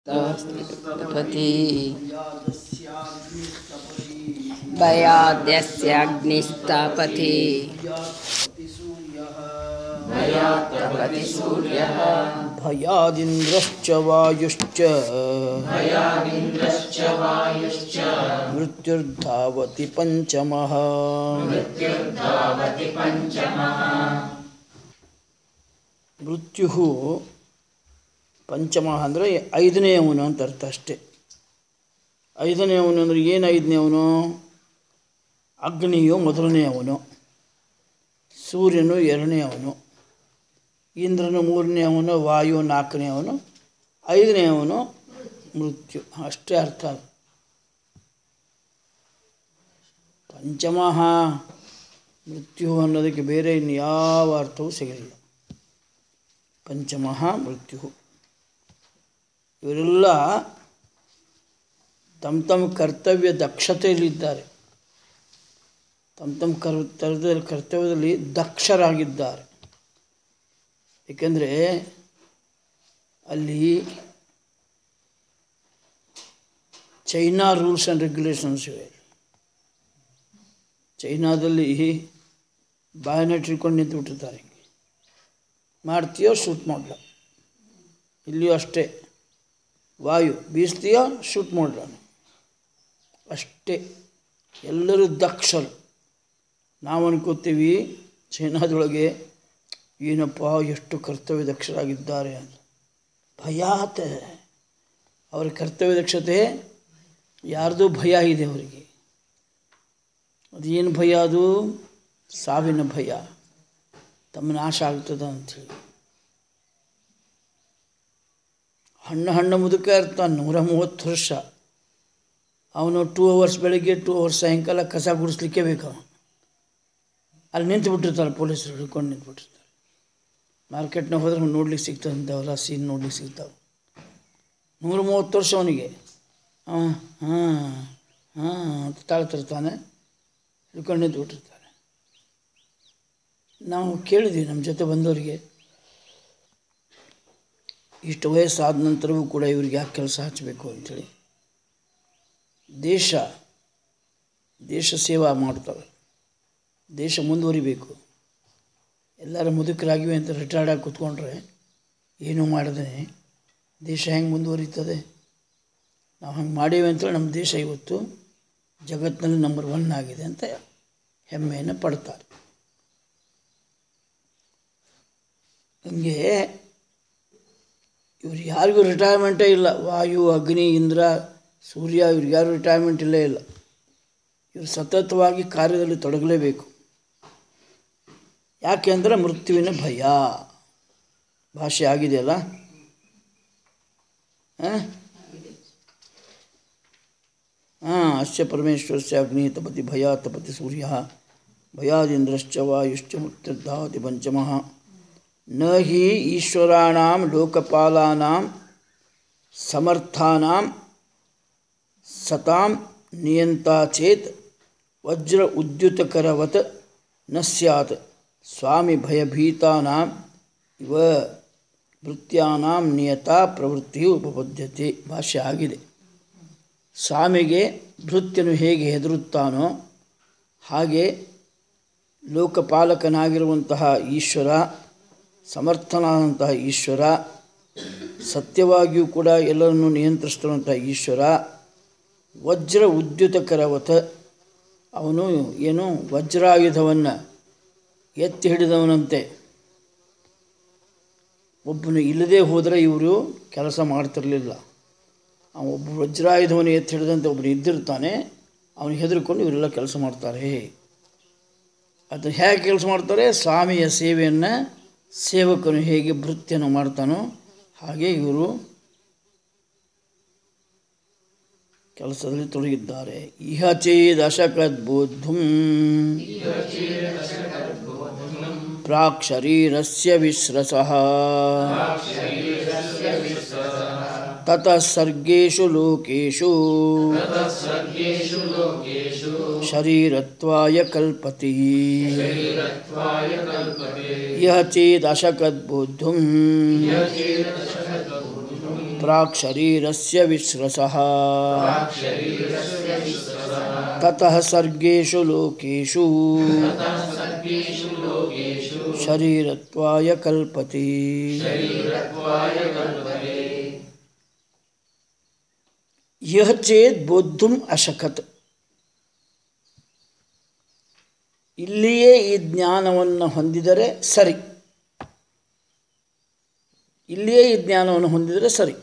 पति भयाद्यस्याग्निस्तपति भयात्तपति सूर्यः भयादिन्द्रश्च वायुश्च मृत्युर्धावति पञ्चमः ಮೃತ್ಯು ಪಂಚಮ ಅಂದರೆ ಐದನೆಯವನು ಅಂತ ಅರ್ಥ ಅಷ್ಟೆ ಐದನೆಯವನು ಅಂದರೆ ಏನು ಐದನೇವನು ಅಗ್ನಿಯು ಮೊದಲನೆಯವನು ಸೂರ್ಯನು ಎರಡನೆಯವನು ಇಂದ್ರನು ಮೂರನೆಯವನು ವಾಯು ನಾಲ್ಕನೆಯವನು ಐದನೆಯವನು ಮೃತ್ಯು ಅಷ್ಟೇ ಅರ್ಥ ಅದು ಪಂಚಮಃ ಮೃತ್ಯು ಅನ್ನೋದಕ್ಕೆ ಬೇರೆ ಇನ್ಯಾವ ಅರ್ಥವೂ ಸಿಗಲಿಲ್ಲ ಪಂಚಮಃ ಮೃತ್ಯು ಇವರೆಲ್ಲ ತಮ್ಮ ತಮ್ಮ ಕರ್ತವ್ಯ ದಕ್ಷತೆಯಲ್ಲಿದ್ದಾರೆ ತಮ್ಮ ತಮ್ಮ ಕರ್ತವ್ಯದಲ್ಲಿ ಕರ್ತವ್ಯದಲ್ಲಿ ದಕ್ಷರಾಗಿದ್ದಾರೆ ಏಕೆಂದರೆ ಅಲ್ಲಿ ಚೈನಾ ರೂಲ್ಸ್ ಆ್ಯಂಡ್ ರೆಗ್ಯುಲೇಷನ್ಸ್ ಇವೆ ಚೈನಾದಲ್ಲಿ ಬಾಯನೆಟ್ ಇಟ್ಕೊಂಡು ನಿಂತು ಬಿಟ್ಟಿರ್ತಾರೆ ಹಿಂಗೆ ಮಾಡ್ತೀಯೋ ಶೂಟ್ ಮಾಡಲ ಇಲ್ಲಿಯೂ ಅಷ್ಟೇ ವಾಯು ಬೀಸ್ತೀಯೋ ಶೂಟ್ ಮಾಡಲ ಅಷ್ಟೇ ಎಲ್ಲರೂ ದಕ್ಷರು ನಾವು ಅನ್ಕೋತೀವಿ ಚೈನಾದೊಳಗೆ ಏನಪ್ಪ ಎಷ್ಟು ಕರ್ತವ್ಯ ದಕ್ಷರಾಗಿದ್ದಾರೆ ಅಂತ ಭಯಾತ ಅವರ ಕರ್ತವ್ಯ ದಕ್ಷತೆ ಯಾರ್ದೂ ಭಯ ಇದೆ ಅವರಿಗೆ ಅದೇನು ಭಯ ಅದು ಸಾವಿನ ಭಯ ತಮ್ಮ ನಾಶ ಆಗ್ತದ ಅಂಥೇಳಿ ಹಣ್ಣು ಹಣ್ಣು ಮುದುಕ ಇರ್ತಾನೆ ನೂರ ಮೂವತ್ತು ವರ್ಷ ಅವನು ಟೂ ಅವರ್ಸ್ ಬೆಳಗ್ಗೆ ಟೂ ಅವರ್ಸ್ ಸಾಯಂಕಾಲ ಕಸ ಗುಡಿಸ್ಲಿಕ್ಕೆ ಬೇಕು ಅವನು ಅಲ್ಲಿ ನಿಂತು ಬಿಟ್ಟಿರ್ತಾರೆ ಪೊಲೀಸರು ಹಿಡ್ಕೊಂಡು ನಿಂತು ಬಿಟ್ಟಿರ್ತಾರೆ ಮಾರ್ಕೆಟ್ನಾಗ ಹೋದ್ರೆ ಅವ್ನು ನೋಡ್ಲಿಕ್ಕೆ ಸಿಗ್ತದೆ ಅಂಥವೆಲ್ಲ ಸೀನ್ ನೋಡ್ಲಿಕ್ಕೆ ಸಿಗ್ತಾವೆ ನೂರ ಮೂವತ್ತು ವರ್ಷ ಅವನಿಗೆ ಹಾಂ ಹಾಂ ಹಾಂ ಅಂತ ತಾಳ್ತಿರ್ತಾನೆ ಹಿಡ್ಕೊಂಡು ನಿಂತು ಬಿಟ್ಟಿರ್ತಾರೆ ನಾವು ಕೇಳಿದ್ವಿ ನಮ್ಮ ಜೊತೆ ಬಂದವರಿಗೆ ಇಷ್ಟು ವಯಸ್ಸಾದ ನಂತರವೂ ಕೂಡ ಇವ್ರಿಗೆ ಯಾಕೆ ಕೆಲಸ ಹಚ್ಚಬೇಕು ಅಂಥೇಳಿ ದೇಶ ದೇಶ ಸೇವಾ ಮಾಡ್ತವೆ ದೇಶ ಮುಂದುವರಿಬೇಕು ಎಲ್ಲರೂ ಮುದುಕರಾಗಿವೆ ಅಂತ ರಿಟೈರ್ಡ್ ಆಗಿ ಕೂತ್ಕೊಂಡ್ರೆ ಏನೂ ಮಾಡದೇ ದೇಶ ಹೆಂಗೆ ಮುಂದುವರಿತದೆ ನಾವು ಹಂಗೆ ಮಾಡೀವಿ ಅಂತೇಳಿ ನಮ್ಮ ದೇಶ ಇವತ್ತು ಜಗತ್ತಿನಲ್ಲಿ ನಂಬರ್ ಒನ್ ಆಗಿದೆ ಅಂತ ಹೆಮ್ಮೆಯನ್ನು ಪಡ್ತಾರೆ ಹಂಗೆ ಇವ್ರು ಯಾರಿಗೂ ರಿಟೈರ್ಮೆಂಟೇ ಇಲ್ಲ ವಾಯು ಅಗ್ನಿ ಇಂದ್ರ ಸೂರ್ಯ ಇವ್ರಿಗೆ ಯಾರು ರಿಟೈರ್ಮೆಂಟ್ ಇಲ್ಲೇ ಇಲ್ಲ ಇವರು ಸತತವಾಗಿ ಕಾರ್ಯದಲ್ಲಿ ತೊಡಗಲೇಬೇಕು ಯಾಕೆ ಅಂದರೆ ಮೃತ್ಯುವಿನ ಭಯ ಭಾಷೆ ಆಗಿದೆಯಲ್ಲ ಹಾಂ ಅಶ್ಚ ಪರಮೇಶ್ವರಸ್ಯ ಅಗ್ನಿ ತಪತಿ ಭಯ ತಪತಿ ಸೂರ್ಯ ಭಯಾದಿಂದ್ರಶ್ಚ ವಾಯುಶ್ಚ ಮೃತ್ಯುರ್ಧಾವತಿ ಪಂಚಮಃ ನ ಹಿ ಈಶ್ವರಾಣಾಂ ಲೋಕಪಾಲಾನಾಂ ಸಮರ್ಥಾನಾಂ ಸತಾಂ ನಿಯಂತಾ ಚೇತ್ ವಜ್ರ ಉದ್ಯುತಕರವತ್ ನ ಸ್ಯಾತ್ ಸ್ವಾಮಿ ಭಯಭೀತಾನಾಂ ಇವ ವೃತ್ಯಾನಾಂ ನಿಯತಾ ಪ್ರವೃತ್ತಿಯು ಉಪಪದ್ಯತೆ ಭಾಷೆ ಆಗಿದೆ ಸ್ವಾಮಿಗೆ ಭೃತ್ಯನು ಹೇಗೆ ಹೆದರುತ್ತಾನೋ ಹಾಗೆ ಲೋಕಪಾಲಕನಾಗಿರುವಂತಹ ಈಶ್ವರ ಸಮರ್ಥನಾದಂತಹ ಈಶ್ವರ ಸತ್ಯವಾಗಿಯೂ ಕೂಡ ಎಲ್ಲರನ್ನು ನಿಯಂತ್ರಿಸ್ತಿರುವಂತಹ ಈಶ್ವರ ವಜ್ರ ಉದ್ಯುತಕರವತ ಅವನು ಏನು ವಜ್ರಾಯುಧವನ್ನು ಎತ್ತಿ ಹಿಡಿದವನಂತೆ ಒಬ್ಬನು ಇಲ್ಲದೆ ಹೋದರೆ ಇವರು ಕೆಲಸ ಮಾಡ್ತಿರಲಿಲ್ಲ ಅವನು ಒಬ್ಬ ವಜ್ರಾಯುಧವನ್ನು ಎತ್ತಿ ಹಿಡಿದಂತೆ ಒಬ್ಬನು ಇದ್ದಿರ್ತಾನೆ ಅವನು ಹೆದರ್ಕೊಂಡು ಇವರೆಲ್ಲ ಕೆಲಸ ಮಾಡ್ತಾರೆ ಅದು ಹೇಗೆ ಕೆಲಸ ಮಾಡ್ತಾರೆ ಸ್ವಾಮಿಯ ಸೇವೆಯನ್ನು ಸೇವಕನು ಹೇಗೆ ಭೃತ್ಯನು ಮಾಡ್ತಾನೋ ಹಾಗೆ ಇವರು ಕೆಲಸದಲ್ಲಿ ತೊಡಗಿದ್ದಾರೆ ಇಹ ಚೇದಶಕದ್ಬುದ್ಧುಂ ಪ್ರಾಕ್ ಶರೀರಸ್ಯ ವಿಸ್ರಸಃ ತತಃ ಸರ್ಗೇಷು ಲೋಕೇಶು ಶರೀರತ್ವಾಯ ಕಲ್ಪತಿ ಯಹ ಚೇದಶಕದ್ಬುದ್ಧುಂ ಪ್ರಾಕ್ ಶರೀರಸ್ಯ ವಿಸ್ರಸಃ ತತಃ ಸರ್ಗೇಷು ಲೋಕೇಷು ಶರೀರತ್ವಾಯ ಕಲ್ಪತಿ ಯಹ ಚೇತ್ ಬೋದ್ಧುಂ ಅಶಕತ್ ಇಲ್ಲಿಯೇ ಈ ಜ್ಞಾನವನ್ನು ಹೊಂದಿದರೆ ಸರಿ ಇಲ್ಲಿಯೇ ಈ ಜ್ಞಾನವನ್ನು ಹೊಂದಿದರೆ ಸರಿ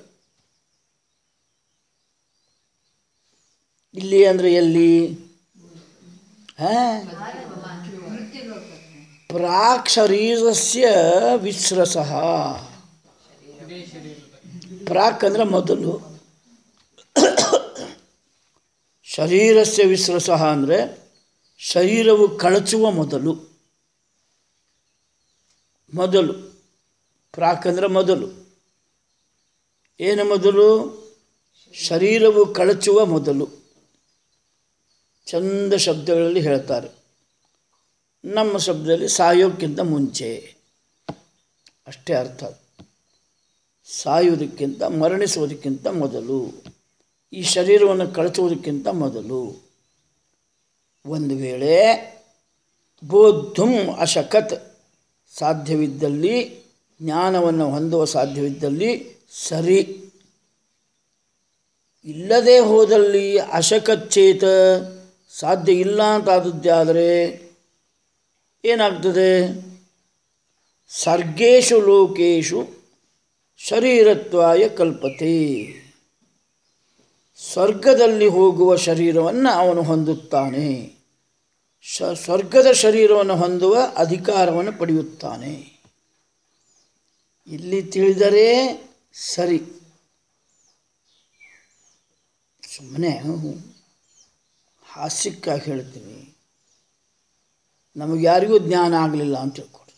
ಇಲ್ಲಿ ಅಂದರೆ ಎಲ್ಲಿ ಹಾ? ಪ್ರಾಕ್ ಶರೀರಸ್ಯ ವಿಸ್ರಸಃ ಪ್ರಾಕ್ ಅಂದರೆ ಮೊದಲು ಶರೀರಸ್ಯ ವಿಸ್ರಸಃ ಅಂದರೆ ಶರೀರವು ಕಳಚುವ ಮೊದಲು ಮೊದಲು ಪ್ರಾಕ್ ಅಂದರೆ ಮೊದಲು ಏನು ಮೊದಲು ಶರೀರವು ಕಳಚುವ ಮೊದಲು ಚಂದ ಶಬ್ದಗಳಲ್ಲಿ ಹೇಳ್ತಾರೆ ನಮ್ಮ ಶಬ್ದದಲ್ಲಿ ಸಾಯೋಕ್ಕಿಂತ ಮುಂಚೆ ಅಷ್ಟೇ ಅರ್ಥ ಸಾಯುವುದಕ್ಕಿಂತ ಮರಣಿಸುವುದಕ್ಕಿಂತ ಮೊದಲು ಈ ಶರೀರವನ್ನು ಕಳಚುವುದಕ್ಕಿಂತ ಮೊದಲು ಒಂದು ವೇಳೆ ಬೋದ್ಧುಂ ಅಶಕತ್ ಸಾಧ್ಯವಿದ್ದಲ್ಲಿ ಜ್ಞಾನವನ್ನು ಹೊಂದುವ ಸಾಧ್ಯವಿದ್ದಲ್ಲಿ ಸರಿ ಇಲ್ಲದೆ ಹೋದಲ್ಲಿ ಅಶಕಚ್ಚೇತ ಸಾಧ್ಯ ಇಲ್ಲ ಅಂತಾದದ್ದಾದರೆ ಏನಾಗ್ತದೆ ಸರ್ಗೇಶು ಲೋಕೇಶು ಶರೀರತ್ವಾಯ ಕಲ್ಪತೆ ಸ್ವರ್ಗದಲ್ಲಿ ಹೋಗುವ ಶರೀರವನ್ನು ಅವನು ಹೊಂದುತ್ತಾನೆ ಶ ಸ್ವರ್ಗದ ಶರೀರವನ್ನು ಹೊಂದುವ ಅಧಿಕಾರವನ್ನು ಪಡೆಯುತ್ತಾನೆ ಇಲ್ಲಿ ತಿಳಿದರೆ ಸರಿ ಸುಮ್ಮನೆ ಹಾಸ್ಯಕ್ಕಾಗಿ ಹೇಳ್ತೀನಿ ನಮಗೆ ಯಾರಿಗೂ ಜ್ಞಾನ ಆಗಲಿಲ್ಲ ಅಂತ ತಿಳ್ಕೊಡಿ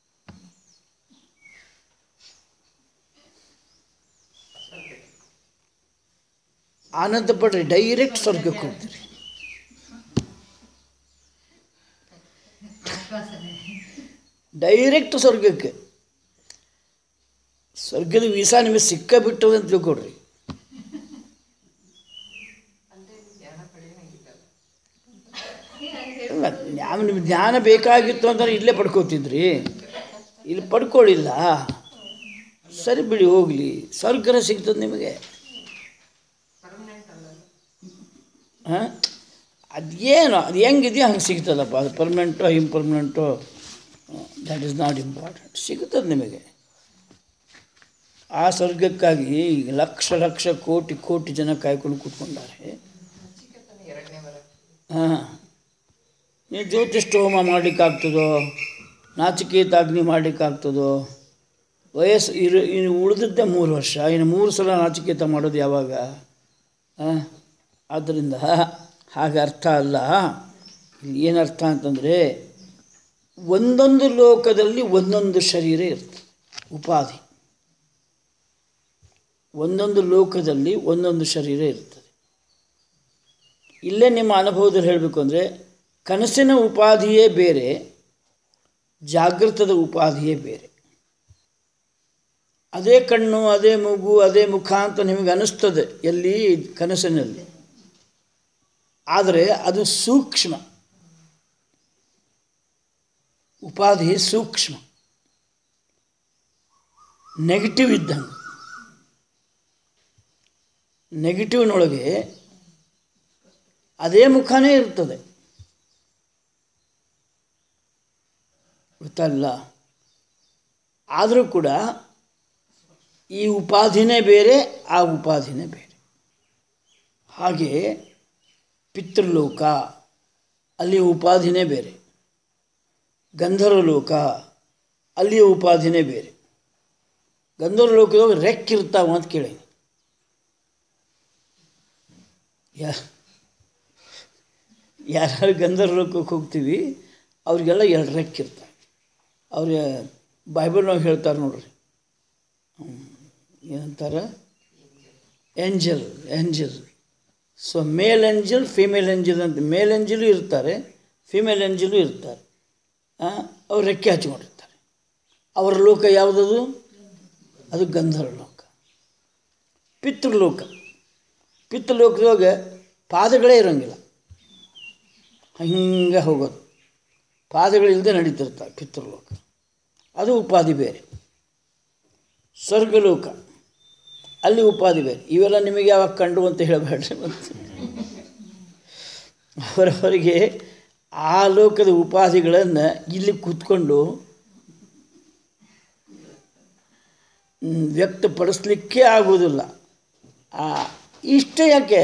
ಆನಂದ ಪಡ್ರಿ ಡೈರೆಕ್ಟ್ ಸ್ವರ್ಗಕ್ಕೆ ಹೋಗ್ತೀರಿ ಡೈರೆಕ್ಟ್ ಸ್ವರ್ಗಕ್ಕೆ ಸ್ವರ್ಗದ ವೀಸಾ ನಿಮಗೆ ಸಿಕ್ಕಬಿಟ್ಟದ ಅಂತ ತಿಳ್ಕೊಡ್ರಿ ಇಲ್ಲ ಜ್ಞಾನ ನಿಮ್ಗೆ ಜ್ಞಾನ ಬೇಕಾಗಿತ್ತು ಅಂದ್ರೆ ಇಲ್ಲೇ ಪಡ್ಕೋತಿದ್ರಿ ಇಲ್ಲಿ ಪಡ್ಕೊಳ್ಳಿಲ್ಲ ಸರಿ ಬಿಡಿ ಹೋಗಲಿ ಸ್ವರ್ಗನ ಸಿಗ್ತದೆ ನಿಮಗೆ ಹಾಂ ಅದೇನು ಅದು ಹೆಂಗಿದೆಯೋ ಹಂಗೆ ಸಿಗ್ತದಪ್ಪ ಅದು ಪರ್ಮನೆಂಟೋ ಇಂಪರ್ಮನೆಂಟೋ ದ್ಯಾಟ್ ಈಸ್ ನಾಟ್ ಇಂಪಾರ್ಟೆಂಟ್ ಸಿಗುತ್ತದೆ ನಿಮಗೆ ಆ ಸ್ವರ್ಗಕ್ಕಾಗಿ ಲಕ್ಷ ಲಕ್ಷ ಕೋಟಿ ಕೋಟಿ ಜನ ಕಾಯ್ಕೊಂಡು ಕೂತ್ಕೊಂಡಾರೆ ಹಾಂ ನೀವು ಜ್ಯೋತಿಷ್ಠ ಹೋಮ ಮಾಡಲಿಕ್ಕಾಗ್ತದೋ ನಾಚಿಕೇತಾಗ್ನಿ ಮಾಡಲಿಕ್ಕಾಗ್ತದೋ ವಯಸ್ಸು ಇರು ಇನ್ನು ಉಳಿದದ್ದೇ ಮೂರು ವರ್ಷ ಇನ್ನು ಮೂರು ಸಲ ನಾಚಿಕೇತ ಮಾಡೋದು ಯಾವಾಗ ಹಾಂ ಆದ್ದರಿಂದ ಹಾಗೆ ಅರ್ಥ ಅಲ್ಲ ಇಲ್ಲಿ ಏನು ಅರ್ಥ ಅಂತಂದರೆ ಒಂದೊಂದು ಲೋಕದಲ್ಲಿ ಒಂದೊಂದು ಶರೀರ ಇರ್ತದೆ ಉಪಾಧಿ ಒಂದೊಂದು ಲೋಕದಲ್ಲಿ ಒಂದೊಂದು ಶರೀರ ಇರ್ತದೆ ಇಲ್ಲೇ ನಿಮ್ಮ ಅನುಭವದಲ್ಲಿ ಹೇಳಬೇಕು ಅಂದರೆ ಕನಸಿನ ಉಪಾಧಿಯೇ ಬೇರೆ ಜಾಗೃತದ ಉಪಾಧಿಯೇ ಬೇರೆ ಅದೇ ಕಣ್ಣು ಅದೇ ಮೂಗು ಅದೇ ಮುಖ ಅಂತ ನಿಮಗೆ ಅನಿಸ್ತದೆ ಎಲ್ಲಿ ಕನಸಿನಲ್ಲಿ ಆದರೆ ಅದು ಸೂಕ್ಷ್ಮ ಉಪಾಧಿ ಸೂಕ್ಷ್ಮ ನೆಗೆಟಿವ್ ಇದ್ದಂಗೆ ನೆಗೆಟಿವ್ನೊಳಗೆ ಅದೇ ಮುಖನೇ ಇರ್ತದೆ ಗೊತ್ತಲ್ಲ ಆದರೂ ಕೂಡ ಈ ಉಪಾಧಿನೇ ಬೇರೆ ಆ ಉಪಾಧಿನೇ ಬೇರೆ ಹಾಗೆ ಪಿತೃಲೋಕ ಅಲ್ಲಿ ಉಪಾಧಿನೇ ಬೇರೆ ಗಂಧರ್ವ ಲೋಕ ಅಲ್ಲಿಯ ಉಪಾಧಿನೇ ಬೇರೆ ಗಂಧರ್ವ ಲೋಕದೊಳಗೆ ರೆಕ್ಕಿರ್ತಾವ ಅಂತ ಕೇಳಿ ಯಾ ಯಾರು ಗಂಧರ್ವ ಲೋಕಕ್ಕೆ ಹೋಗ್ತೀವಿ ಅವ್ರಿಗೆಲ್ಲ ಎರಡು ರೆಕ್ಕಿರ್ತಾವೆ ಅವ್ರಿಗೆ ಬೈಬಲ್ನಾಗ ಹೇಳ್ತಾರೆ ನೋಡ್ರಿ ಹ್ಮ್. ಏನಂತಾರೆ angel angel so male angel female angel ಅಂತ ಮೇಲ್ ಏಂಜಲು ಇರ್ತಾರೆ ಫಿಮೇಲ್ ಏಂಜಲು ಇರ್ತಾರೆ ಆ, ಅವ್ರು ರೆಕ್ಕೆ ಹಚ್ಕೊಂಡಿರ್ತಾರೆ ಅವರ ಲೋಕ ಯಾವುದದು ಅದು ಗಂಧರ್ವ ಲೋಕ ಪಿತೃಲೋಕ ಪಿತೃಲೋಕದೊಳಗೆ ಪಾದಗಳೇ ಇರೋಂಗಿಲ್ಲ ಹಿಂಗೆ ಹೋಗೋದು ಪಾದಗಳಿಲ್ಲದೆ ನಡೀತಿರ್ತಾರೆ ಪಿತೃಲೋಕ ಅದು ಉಪಾಧಿ ಬೇರೆ ಸ್ವರ್ಗಲೋಕ ಅಲ್ಲಿ ಉಪಾಧಿ ಬೇರೆ ಇವೆಲ್ಲ ನಿಮಗೆ ಯಾವಾಗ ಕಂಡು ಅಂತ ಹೇಳಬೇಡ್ರಿ ಮತ್ತು ಅವರವರಿಗೆ ಆ ಲೋಕದ ಉಪಾಧಿಗಳನ್ನು ಇಲ್ಲಿ ಕೂತ್ಕೊಂಡು ಮ್, ವ್ಯಕ್ತಪಡಿಸ್ಲಿಕ್ಕೆ ಆಗುವುದಿಲ್ಲ ಆ ಇಷ್ಟ ಯಾಕೆ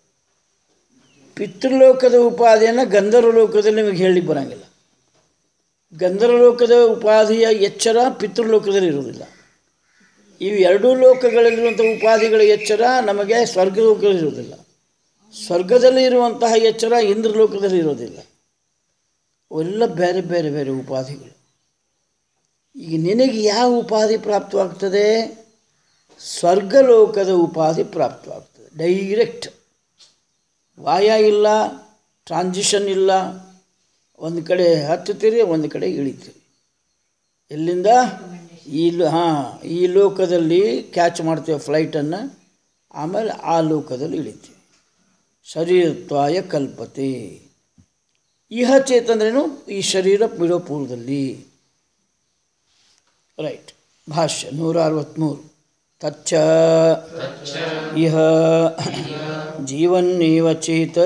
ಪಿತೃಲೋಕದ ಉಪಾಧಿಯನ್ನು ಗಂಧರ್ವ ಲೋಕದಲ್ಲಿ ನಿಮಗೆ ಹೇಳಲಿಕ್ಕೆ ಬರೋಂಗಿಲ್ಲ ಗಂಧರ್ವ ಲೋಕದ ಉಪಾಧಿಯ ಎಚ್ಚರ ಪಿತೃಲೋಕದಲ್ಲಿ ಇರುವುದಿಲ್ಲ ಇವು ಎರಡೂ ಲೋಕಗಳಲ್ಲಿರುವಂಥ ಉಪಾಧಿಗಳ ಎಚ್ಚರ ನಮಗೆ ಸ್ವರ್ಗಲೋಕದಲ್ಲಿ ಇರುವುದಿಲ್ಲ ಸ್ವರ್ಗದಲ್ಲಿ ಇರುವಂತಹ ಎಚ್ಚರ ಇಂದ್ರಲೋಕದಲ್ಲಿ ಇರೋದಿಲ್ಲ ಅವೆಲ್ಲ ಬೇರೆ ಬೇರೆ ಬೇರೆ ಉಪಾಧಿಗಳು ಈಗ ನಿನಗೆ ಯಾವ ಉಪಾಧಿ ಪ್ರಾಪ್ತವಾಗ್ತದೆ ಸ್ವರ್ಗಲೋಕದ ಉಪಾಧಿ ಪ್ರಾಪ್ತವಾಗ್ತದೆ ಡೈರೆಕ್ಟ್ ವಾಯ ಇಲ್ಲ ಟ್ರಾನ್ಸಿಷನ್ ಇಲ್ಲ ಒಂದು ಕಡೆ ಹತ್ತುತ್ತೀರಿ ಒಂದು ಕಡೆ ಇಳಿತೀರಿ ಎಲ್ಲಿಂದ ಈ ಲೋ ಹಾಂ ಈ ಲೋಕದಲ್ಲಿ ಕ್ಯಾಚ್ ಮಾಡ್ತೇವೆ ಫ್ಲೈಟನ್ನು ಆಮೇಲೆ ಆ ಲೋಕದಲ್ಲಿ ಇಳಿತೀವಿ ಶರೀರತ್ವಾಯ ಕಲ್ಪತೆ ಇಹ ಚೇತ್ ಅಂದ್ರೇನು ಈ ಶರೀರ ಬಿಡೋ ಪೂರ್ವದಲ್ಲಿ ರೈಟ್ ಭಾಷ್ಯ ನೂರ ಅರವತ್ತ್ಮೂರು ತಚ್ಚ ಇಹ ಜೀವನ್ನೇವ ಚೇತ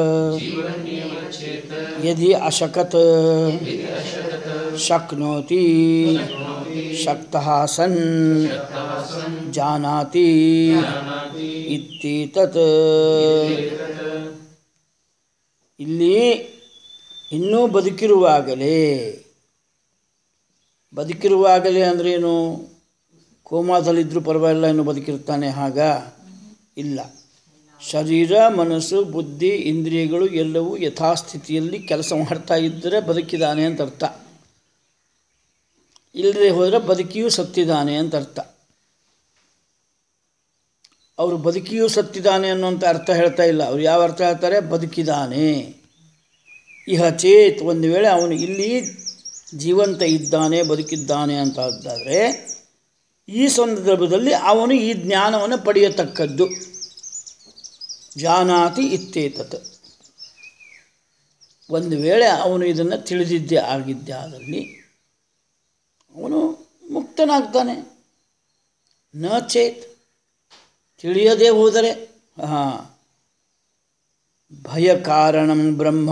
ಯದಿ ಅಶಕತ್ ಶಕ್ನೋತಿ ಶಕ್ತಃ ಸನ್ ಜಾನಾತಿ ಇತ್ತೀತತ್ ಇಲ್ಲಿ ಇನ್ನೂ ಬದುಕಿರುವಾಗಲೇ ಬದುಕಿರುವಾಗಲೇ ಅಂದ್ರೇನು ಕೋಮಾದಲ್ಲಿದ್ದರೂ ಪರವಾಗಿಲ್ಲ ಇನ್ನು ಬದುಕಿರ್ತಾನೆ ಹಾಗ ಇಲ್ಲ ಶರೀರ ಮನಸ್ಸು ಬುದ್ಧಿ ಇಂದ್ರಿಯಗಳು ಎಲ್ಲವೂ ಯಥಾಸ್ಥಿತಿಯಲ್ಲಿ ಕೆಲಸ ಮಾಡ್ತಾ ಇದ್ದರೆ ಬದುಕಿದ್ದಾನೆ ಅಂತ ಅರ್ಥ ಇಲ್ಲದೆ ಹೋದರೆ ಬದುಕಿಯೂ ಸತ್ತಿದ್ದಾನೆ ಅಂತ ಅರ್ಥ ಅವರು ಬದುಕಿಯೂ ಸತ್ತಿದ್ದಾನೆ ಅನ್ನೋಂಥ ಅರ್ಥ ಹೇಳ್ತಾ ಇಲ್ಲ ಅವ್ರು ಯಾವ ಅರ್ಥ ಹೇಳ್ತಾರೆ ಬದುಕಿದ್ದಾನೆ ಇಹ ಚೇತ್ ಒಂದು ವೇಳೆ ಅವನು ಇಲ್ಲಿ ಜೀವಂತ ಇದ್ದಾನೆ ಬದುಕಿದ್ದಾನೆ ಅಂತ ಅದಾದರೆ ಈ ಸಂದರ್ಭದಲ್ಲಿ ಅವನು ಈ ಜ್ಞಾನವನ್ನು ಪಡೆಯತಕ್ಕದ್ದು ಜಾನಾತಿ ಇತ್ತೇತತ್ ಒಂದು ವೇಳೆ ಅವನು ಇದನ್ನು ತಿಳಿದಿದ್ದೇ ಆಗಿದ್ದೇ ಆದಲ್ಲಿ ಅವನು ಮುಕ್ತನಾಗ್ತಾನೆ ನ ಚೇತ್ ತಿಳಿಯದೇ ಹೋದರೆ ಹಾಂ ಭಯ ಕಾರಣಂ ಬ್ರಹ್ಮ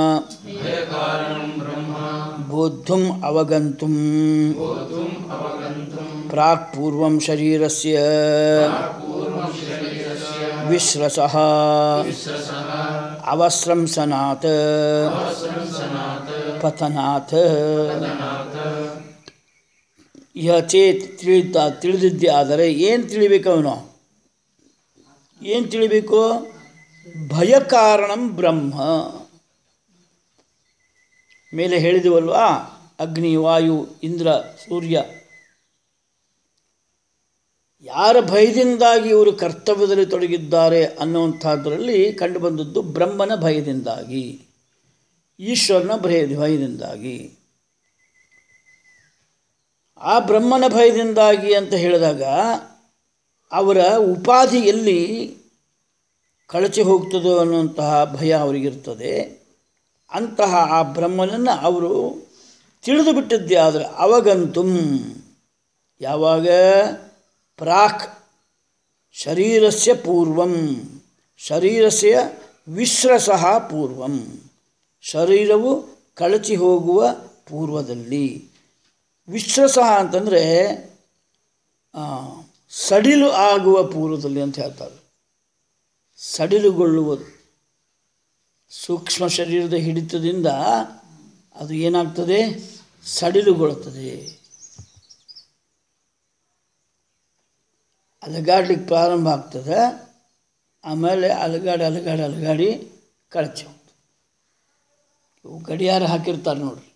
ಬೋದ್ಧುಂ ಅವಗಂತುಂ ಪ್ರಾಕ್ ಪೂರ್ವಂ ಶರೀರಸ್ಯ ವಿಶ್ರಸಃ ಅವಸ್ರಂಸನಾತ್ ಪತನಾತ್ ಇಹ ಚೇತ್ ತಿಳಿತ ತಿಳಿದಿದ್ದೇ ಆದರೆ ಏನು ತಿಳಿಬೇಕು ಅವನು ಏನು ತಿಳಿಬೇಕು ಭಯ ಕಾರಣಂ ಬ್ರಹ್ಮ ಮೇಲೆ ಹೇಳಿದವಲ್ವಾ ಅಗ್ನಿ ವಾಯು ಇಂದ್ರ ಸೂರ್ಯ ಯಾರ ಭಯದಿಂದಾಗಿ ಇವರು ಕರ್ತವ್ಯದಲ್ಲಿ ತೊಡಗಿದ್ದಾರೆ ಅನ್ನುವಂಥದ್ರಲ್ಲಿ ಕಂಡುಬಂದದ್ದು ಬ್ರಹ್ಮನ ಭಯದಿಂದಾಗಿ ಈಶ್ವರನ ಭಯ ಭಯದಿಂದಾಗಿ ಆ ಬ್ರಹ್ಮನ ಭಯದಿಂದಾಗಿ ಅಂತ ಹೇಳಿದಾಗ ಅವರ ಉಪಾಧಿ ಎಲ್ಲಿ ಕಳಚಿ ಹೋಗ್ತದೋ ಅನ್ನುವಂತಹ ಭಯ ಅವರಿಗಿರ್ತದೆ ಅಂತಹ ಆ ಬ್ರಹ್ಮನನ್ನು ಅವರು ತಿಳಿದು ಬಿಟ್ಟಿದ್ದೇ ಆದರೆ ಅವಗಂತು ಯಾವಾಗ ಪ್ರಾಕ್ ಶರೀರಸ್ಯ ಪೂರ್ವಂ ಶರೀರಸ್ಯ ವಿಶ್ರಸಃ ಪೂರ್ವಂ ಶರೀರವು ಕಳಚಿ ಹೋಗುವ ಪೂರ್ವದಲ್ಲಿ ವಿಶ್ರಸಃ ಅಂತಂದರೆ ಸಡಿಲು ಆಗುವ ಪೂರ್ವದಲ್ಲಿ ಅಂತ ಹೇಳ್ತಾರೆ ಸಡಿಲುಗೊಳ್ಳುವುದು ಸೂಕ್ಷ್ಮ ಶರೀರದ ಹಿಡಿತದಿಂದ ಅದು ಏನಾಗ್ತದೆ ಸಡಿಲುಗೊಳ್ಳುತ್ತದೆ ಅಲಗಾಡ್ಲಿಕ್ಕೆ ಪ್ರಾರಂಭ ಆಗ್ತದೆ ಆಮೇಲೆ ಅಲಗಾಡಿ ಅಲಗಾಡಿ ಅಲಗಾಡಿ ಕಳಚಿ ಹೋಗ್ತದೆ ಇವು ಗಡಿಯಾರ ಹಾಕಿರ್ತಾರೆ ನೋಡ್ರಿ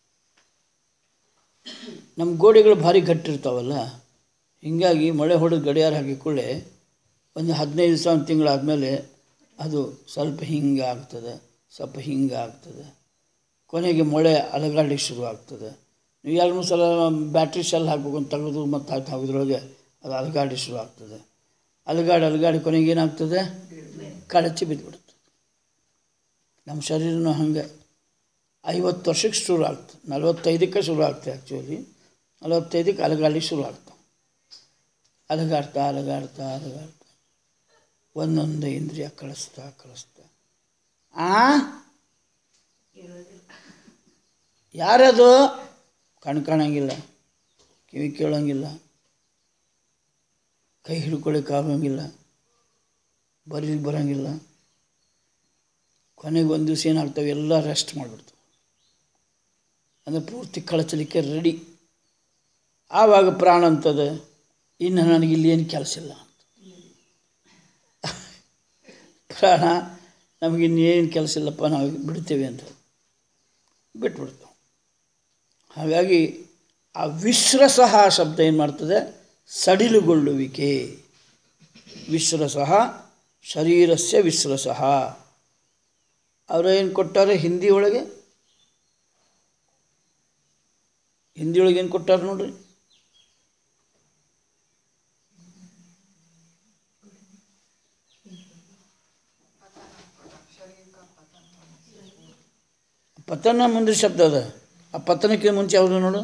ನಮ್ಮ ಗೋಡೆಗಳು ಭಾರಿ ಗಟ್ಟಿರ್ತಾವಲ್ಲ ಹೀಗಾಗಿ ಮಳೆ ಹೊಡೆದು ಗಡಿಯಾರ ಹಾಕಿಕೊಳ್ಳೆ ಒಂದು ಹದಿನೈದು ದಿವಸ ಒಂದು ತಿಂಗಳಾದಮೇಲೆ ಅದು ಸ್ವಲ್ಪ ಹಿಂಗೆ ಆಗ್ತದೆ ಸ್ವಲ್ಪ ಹಿಂಗೆ ಆಗ್ತದೆ ಕೊನೆಗೆ ಮೊಳೆ ಅಲಗಾಡ್ಲಿಕ್ಕೆ ಶುರು ಆಗ್ತದೆ ನೀವು ಎರಡು ಮೂರು ಸಲ ಬ್ಯಾಟ್ರಿ ಶೆಲ್ ಹಾಕ್ಬೇಕು ಅಂತ ತೆಗೆದು ಮತ್ತು ಹಾಕಿ ಹಾಕಿದ್ರೊಳಗೆ ಅದು ಅಲಗಾಡಿ ಶುರು ಆಗ್ತದೆ ಅಲಗಾಡಿ ಅಲಗಾಡಿ ಕೊನೆಗೆ ಏನಾಗ್ತದೆ ಕಳಚಿ ಬಿದ್ದುಬಿಡುತ್ತೆ ನಮ್ಮ ಶರೀರನೂ ಹಂಗೆ ಐವತ್ತು ವರ್ಷಕ್ಕೆ ಶುರು ಆಗ್ತದೆ ನಲವತ್ತೈದಕ್ಕೆ ಶುರು ಆಗ್ತದೆ ಆ್ಯಕ್ಚುಲಿ ನಲವತ್ತೈದಕ್ಕೆ ಅಲಗಾಡ್ಲಿಕ್ಕೆ ಶುರು ಆಗ್ತವೆ ಅಲಗಾಡ್ತಾ ಅಲಗಾಡ್ತಾ ಅಲಗಾಡ್ತಾ ಒಂದೊಂದು ಇಂದ್ರಿಯ ಕಳಿಸ್ತಾ ಕಳಿಸ್ತಾ ಆ ಯಾರದು ಕಣ್ ಕಾಣಂಗಿಲ್ಲ ಕಿವಿ ಕೇಳೋಂಗಿಲ್ಲ ಕೈ ಹಿಡ್ಕೊಳಕ್ಕೆ ಆಗೋಂಗಿಲ್ಲ ಬರೀಲಿಕ್ಕೆ ಬರೋಂಗಿಲ್ಲ ಕೊನೆಗೆ ಒಂದು ದಿವಸ ಏನಾಗ್ತವೆ ಎಲ್ಲ ರೆಸ್ಟ್ ಮಾಡಿಬಿಡ್ತವೆ ಅಂದರೆ ಪೂರ್ತಿ ಕಳಚಲಿಕ್ಕೆ ರೆಡಿ ಆವಾಗ ಪ್ರಾಣ ಅಂತದೆ ಇನ್ನು ನನಗೆ ಇಲ್ಲಿ ಏನು ಕೆಲಸ ಇಲ್ಲ ಅಂತ ಪ್ರಾಣ ನಮಗೆ ಇನ್ನೇನು ಕೆಲಸ ಇಲ್ಲಪ್ಪ ನಾವು ಬಿಡ್ತೇವೆ ಅಂತ ಬಿಟ್ಬಿಡ್ತಾವೆ ಹಾಗಾಗಿ ಆ ವಿಶ್ರಸಹ ಶಬ್ದ ಏನು ಮಾಡ್ತದೆ ಸಡಿಲುಗೊಳ್ಳುವಿಕೆ ವಿಶ್ರಸಹ ಶರೀರಸ್ಯ ವಿಶ್ರಸಹ ಅವರು ಏನು ಕೊಟ್ಟಾರೆ ಹಿಂದಿ ಒಳಗೆ ಹಿಂದಿ ಒಳಗೆ ಏನು ಕೊಟ್ಟಾರೆ ನೋಡ್ರಿ ಪತನ ಮುಂದೆ ಶಬ್ದ ಅದ ಆ ಪತನಕ್ಕೆ ಮುಂಚೆ ಯಾವುದು ನೋಡು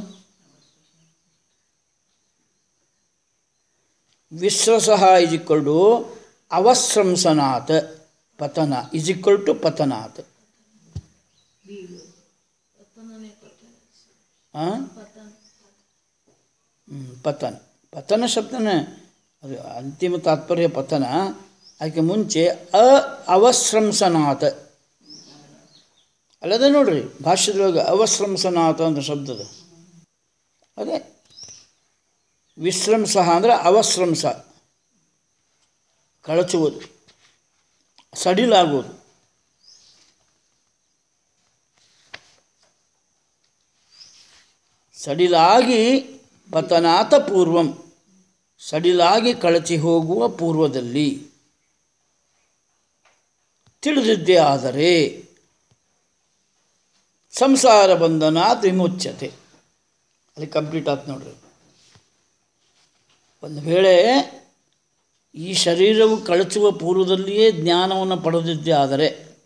ವಿಶ್ವಸಹ ಇಸ್ ಈಕ್ವಲ್ ಟು ಅವಸ್ರಂಸನಾತ್ ಪತನ ಇಸ್ ಈಕ್ವಲ್ ಟು ಪತನಾತ್ ಆ? ಹ್ಮ್, ಪತನ ಪತನ ಶಬ್ದನೇ ಅದು ಅಂತಿಮ ತಾತ್ಪರ್ಯ ಪತನ ಅದಕ್ಕೆ ಮುಂಚೆ ಅ ಅವಸ್ರಂಸನಾತ್ ಅಲ್ಲದೆ ನೋಡ್ರಿ ಭಾಷ್ಯದೊಳಗೆ ಅವಸ್ರಂಸನಾಥ ಅಂತ ಶಬ್ದದ ಅದೇ ವಿಶ್ರಂಸ ಅಂದರೆ ಅವಸ್ರಂಸ ಕಳಚುವುದು ಸಡಿಲಾಗುವುದು ಸಡಿಲಾಗಿ ಪತನಾಥ ಪೂರ್ವಂ ಸಡಿಲಾಗಿ ಕಳಚಿ ಹೋಗುವ ಪೂರ್ವದಲ್ಲಿ ತಿಳಿದಿದ್ದೇ ಆದರೆ ಸಂಸಾರ ಬಂಧನ ವಿಮುಚ್ಯತೆ ಅಲ್ಲಿ ಕಂಪ್ಲೀಟ್ ಆಯ್ತು ನೋಡ್ರಿ ಒಂದು ವೇಳೆ ಈ ಶರೀರವು ಕಳಚುವ ಪೂರ್ವದಲ್ಲಿಯೇ ಜ್ಞಾನವನ್ನು ಪಡೆದಿದ್ದೇ ಆದರೆ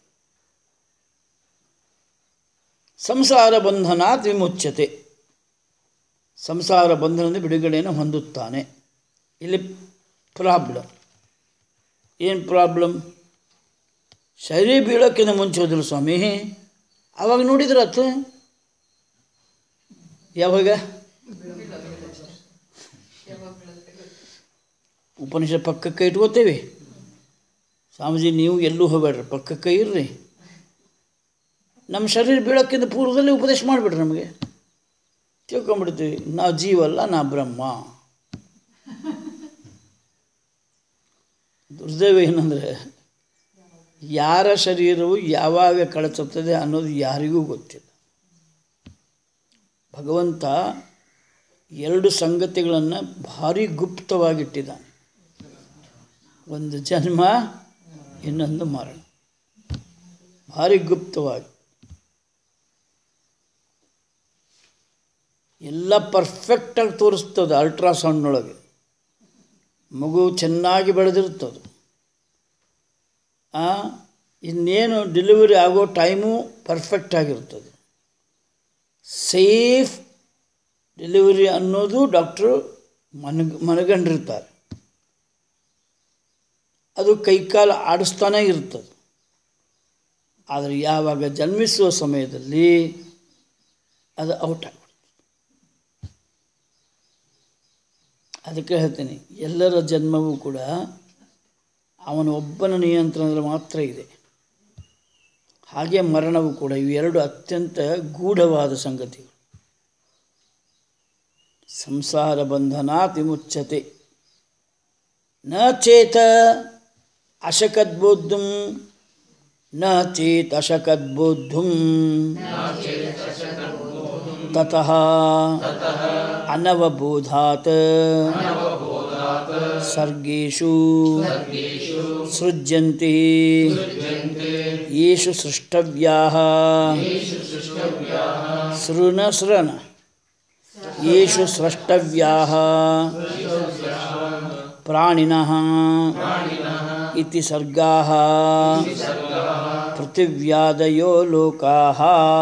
ಸಂಸಾರ ಬಂಧನ ವಿಮುಚ್ಯತೆ ಸಂಸಾರ ಬಂಧನದ ಬಿಡುಗಡೆಯನ್ನು ಹೊಂದುತ್ತಾನೆ ಇಲ್ಲಿ ಪ್ರಾಬ್ಲಮ್ ಏನು ಪ್ರಾಬ್ಲಮ್ ಶರೀರ ಬೀಳೋಕ್ಕಿಂತ ಮುಂಚೆ ಹೋದಿಲ್ಲ ಸ್ವಾಮಿ ಆವಾಗ ನೋಡಿದ್ರತ್ತು ಯಾವಾಗ ಉಪನಿಷತ್ ಪಕ್ಕಕ್ಕೆ ಇಟ್ಕೋತೇವೆ ಸ್ವಾಮೀಜಿ ನೀವು ಎಲ್ಲೂ ಹೋಗ್ಬೇಡ್ರಿ ಪಕ್ಕಕ್ಕೆ ಇರ್ರಿ ನಮ್ಮ ಶರೀರ ಬೀಳೋಕ್ಕಿಂತ ಪೂರ್ವದಲ್ಲಿ ಉಪದೇಶ ಮಾಡಿಬಿಡ್ರಿ ನಮಗೆ ತಿಳ್ಕೊಂಬಿಡ್ತೀವಿ ನಾ ಜೀವಲ್ಲ ನಾ ಬ್ರಹ್ಮ ದುರ್ದೈವ ಏನಂದರೆ ಯಾರ ಶರೀರವು ಯಾವಾಗ ಕಳಚುತ್ತದೆ ಅನ್ನೋದು ಯಾರಿಗೂ ಗೊತ್ತಿಲ್ಲ ಭಗವಂತ ಎರಡು ಸಂಗತಿಗಳನ್ನು ಭಾರಿ ಗುಪ್ತವಾಗಿಟ್ಟಿದ್ದಾನೆ ಒಂದು ಜನ್ಮ ಇನ್ನೊಂದು ಮರಣ ಭಾರಿ ಗುಪ್ತವಾಗಿ ಎಲ್ಲ ಪರ್ಫೆಕ್ಟಾಗಿ ತೋರಿಸ್ತದೆ ಅಲ್ಟ್ರಾಸೌಂಡ್ನೊಳಗೆ ಮಗು ಚೆನ್ನಾಗಿ ಬೆಳೆದಿರ್ತದೆ ಆ, ಇನ್ನೇನು ಡೆಲಿವರಿ ಆಗೋ ಟೈಮು ಪರ್ಫೆಕ್ಟ್ ಆಗಿರ್ತದೆ ಸೇಫ್ ಡೆಲಿವರಿ ಅನ್ನೋದು ಡಾಕ್ಟ್ರು ಮನಗ್ ಮನಗಂಡಿರ್ತಾರೆ ಅದು ಕೈಕಾಲು ಆಡಿಸ್ತಾನೇ ಇರ್ತದೆ ಆದರೆ ಯಾವಾಗ ಜನ್ಮಿಸುವ ಸಮಯದಲ್ಲಿ ಅದು ಔಟ್ ಆಗ್ಬಿಡುತ್ತೆ ಅದಕ್ಕೆ ಹೇಳ್ತೀನಿ ಎಲ್ಲರ ಜನ್ಮವೂ ಕೂಡ ಅವನ ಒಬ್ಬನ ನಿಯಂತ್ರಣದಲ್ಲಿ ಮಾತ್ರ ಇದೆ ಹಾಗೆ ಮರಣವು ಕೂಡ ಇವೆರಡು ಅತ್ಯಂತ ಗೂಢವಾದ ಸಂಗತಿಗಳು ಸಂಸಾರ ಬಂಧನ ವಿಮುಚ್ಯತೆ ನ ಚೇತ ಅಶಕದ್ಬೋದ್ಧುಂ ನ ಚೇತ್ ಅಶಕದ್ಬೋದ್ಧುಂ ತತಃ ಅನವಬೋಧಾತ್ ಸರ್ಗೇಷು ಸೃಜ್ಯಂತೆ ಯೇಷು ಸೃಷ್ಟವ್ಯಾः ಸೃಣ ಸೃಣ ಯೇಷು ಸ್ರಷ್ಟವ್ಯಾः ಪ್ರಾಣಿನಃ ಇತಿ ಸರ್ಗಾಃ ಪೃಥಿವ್ಯಾದಯೋ ಲೋಕಾಃ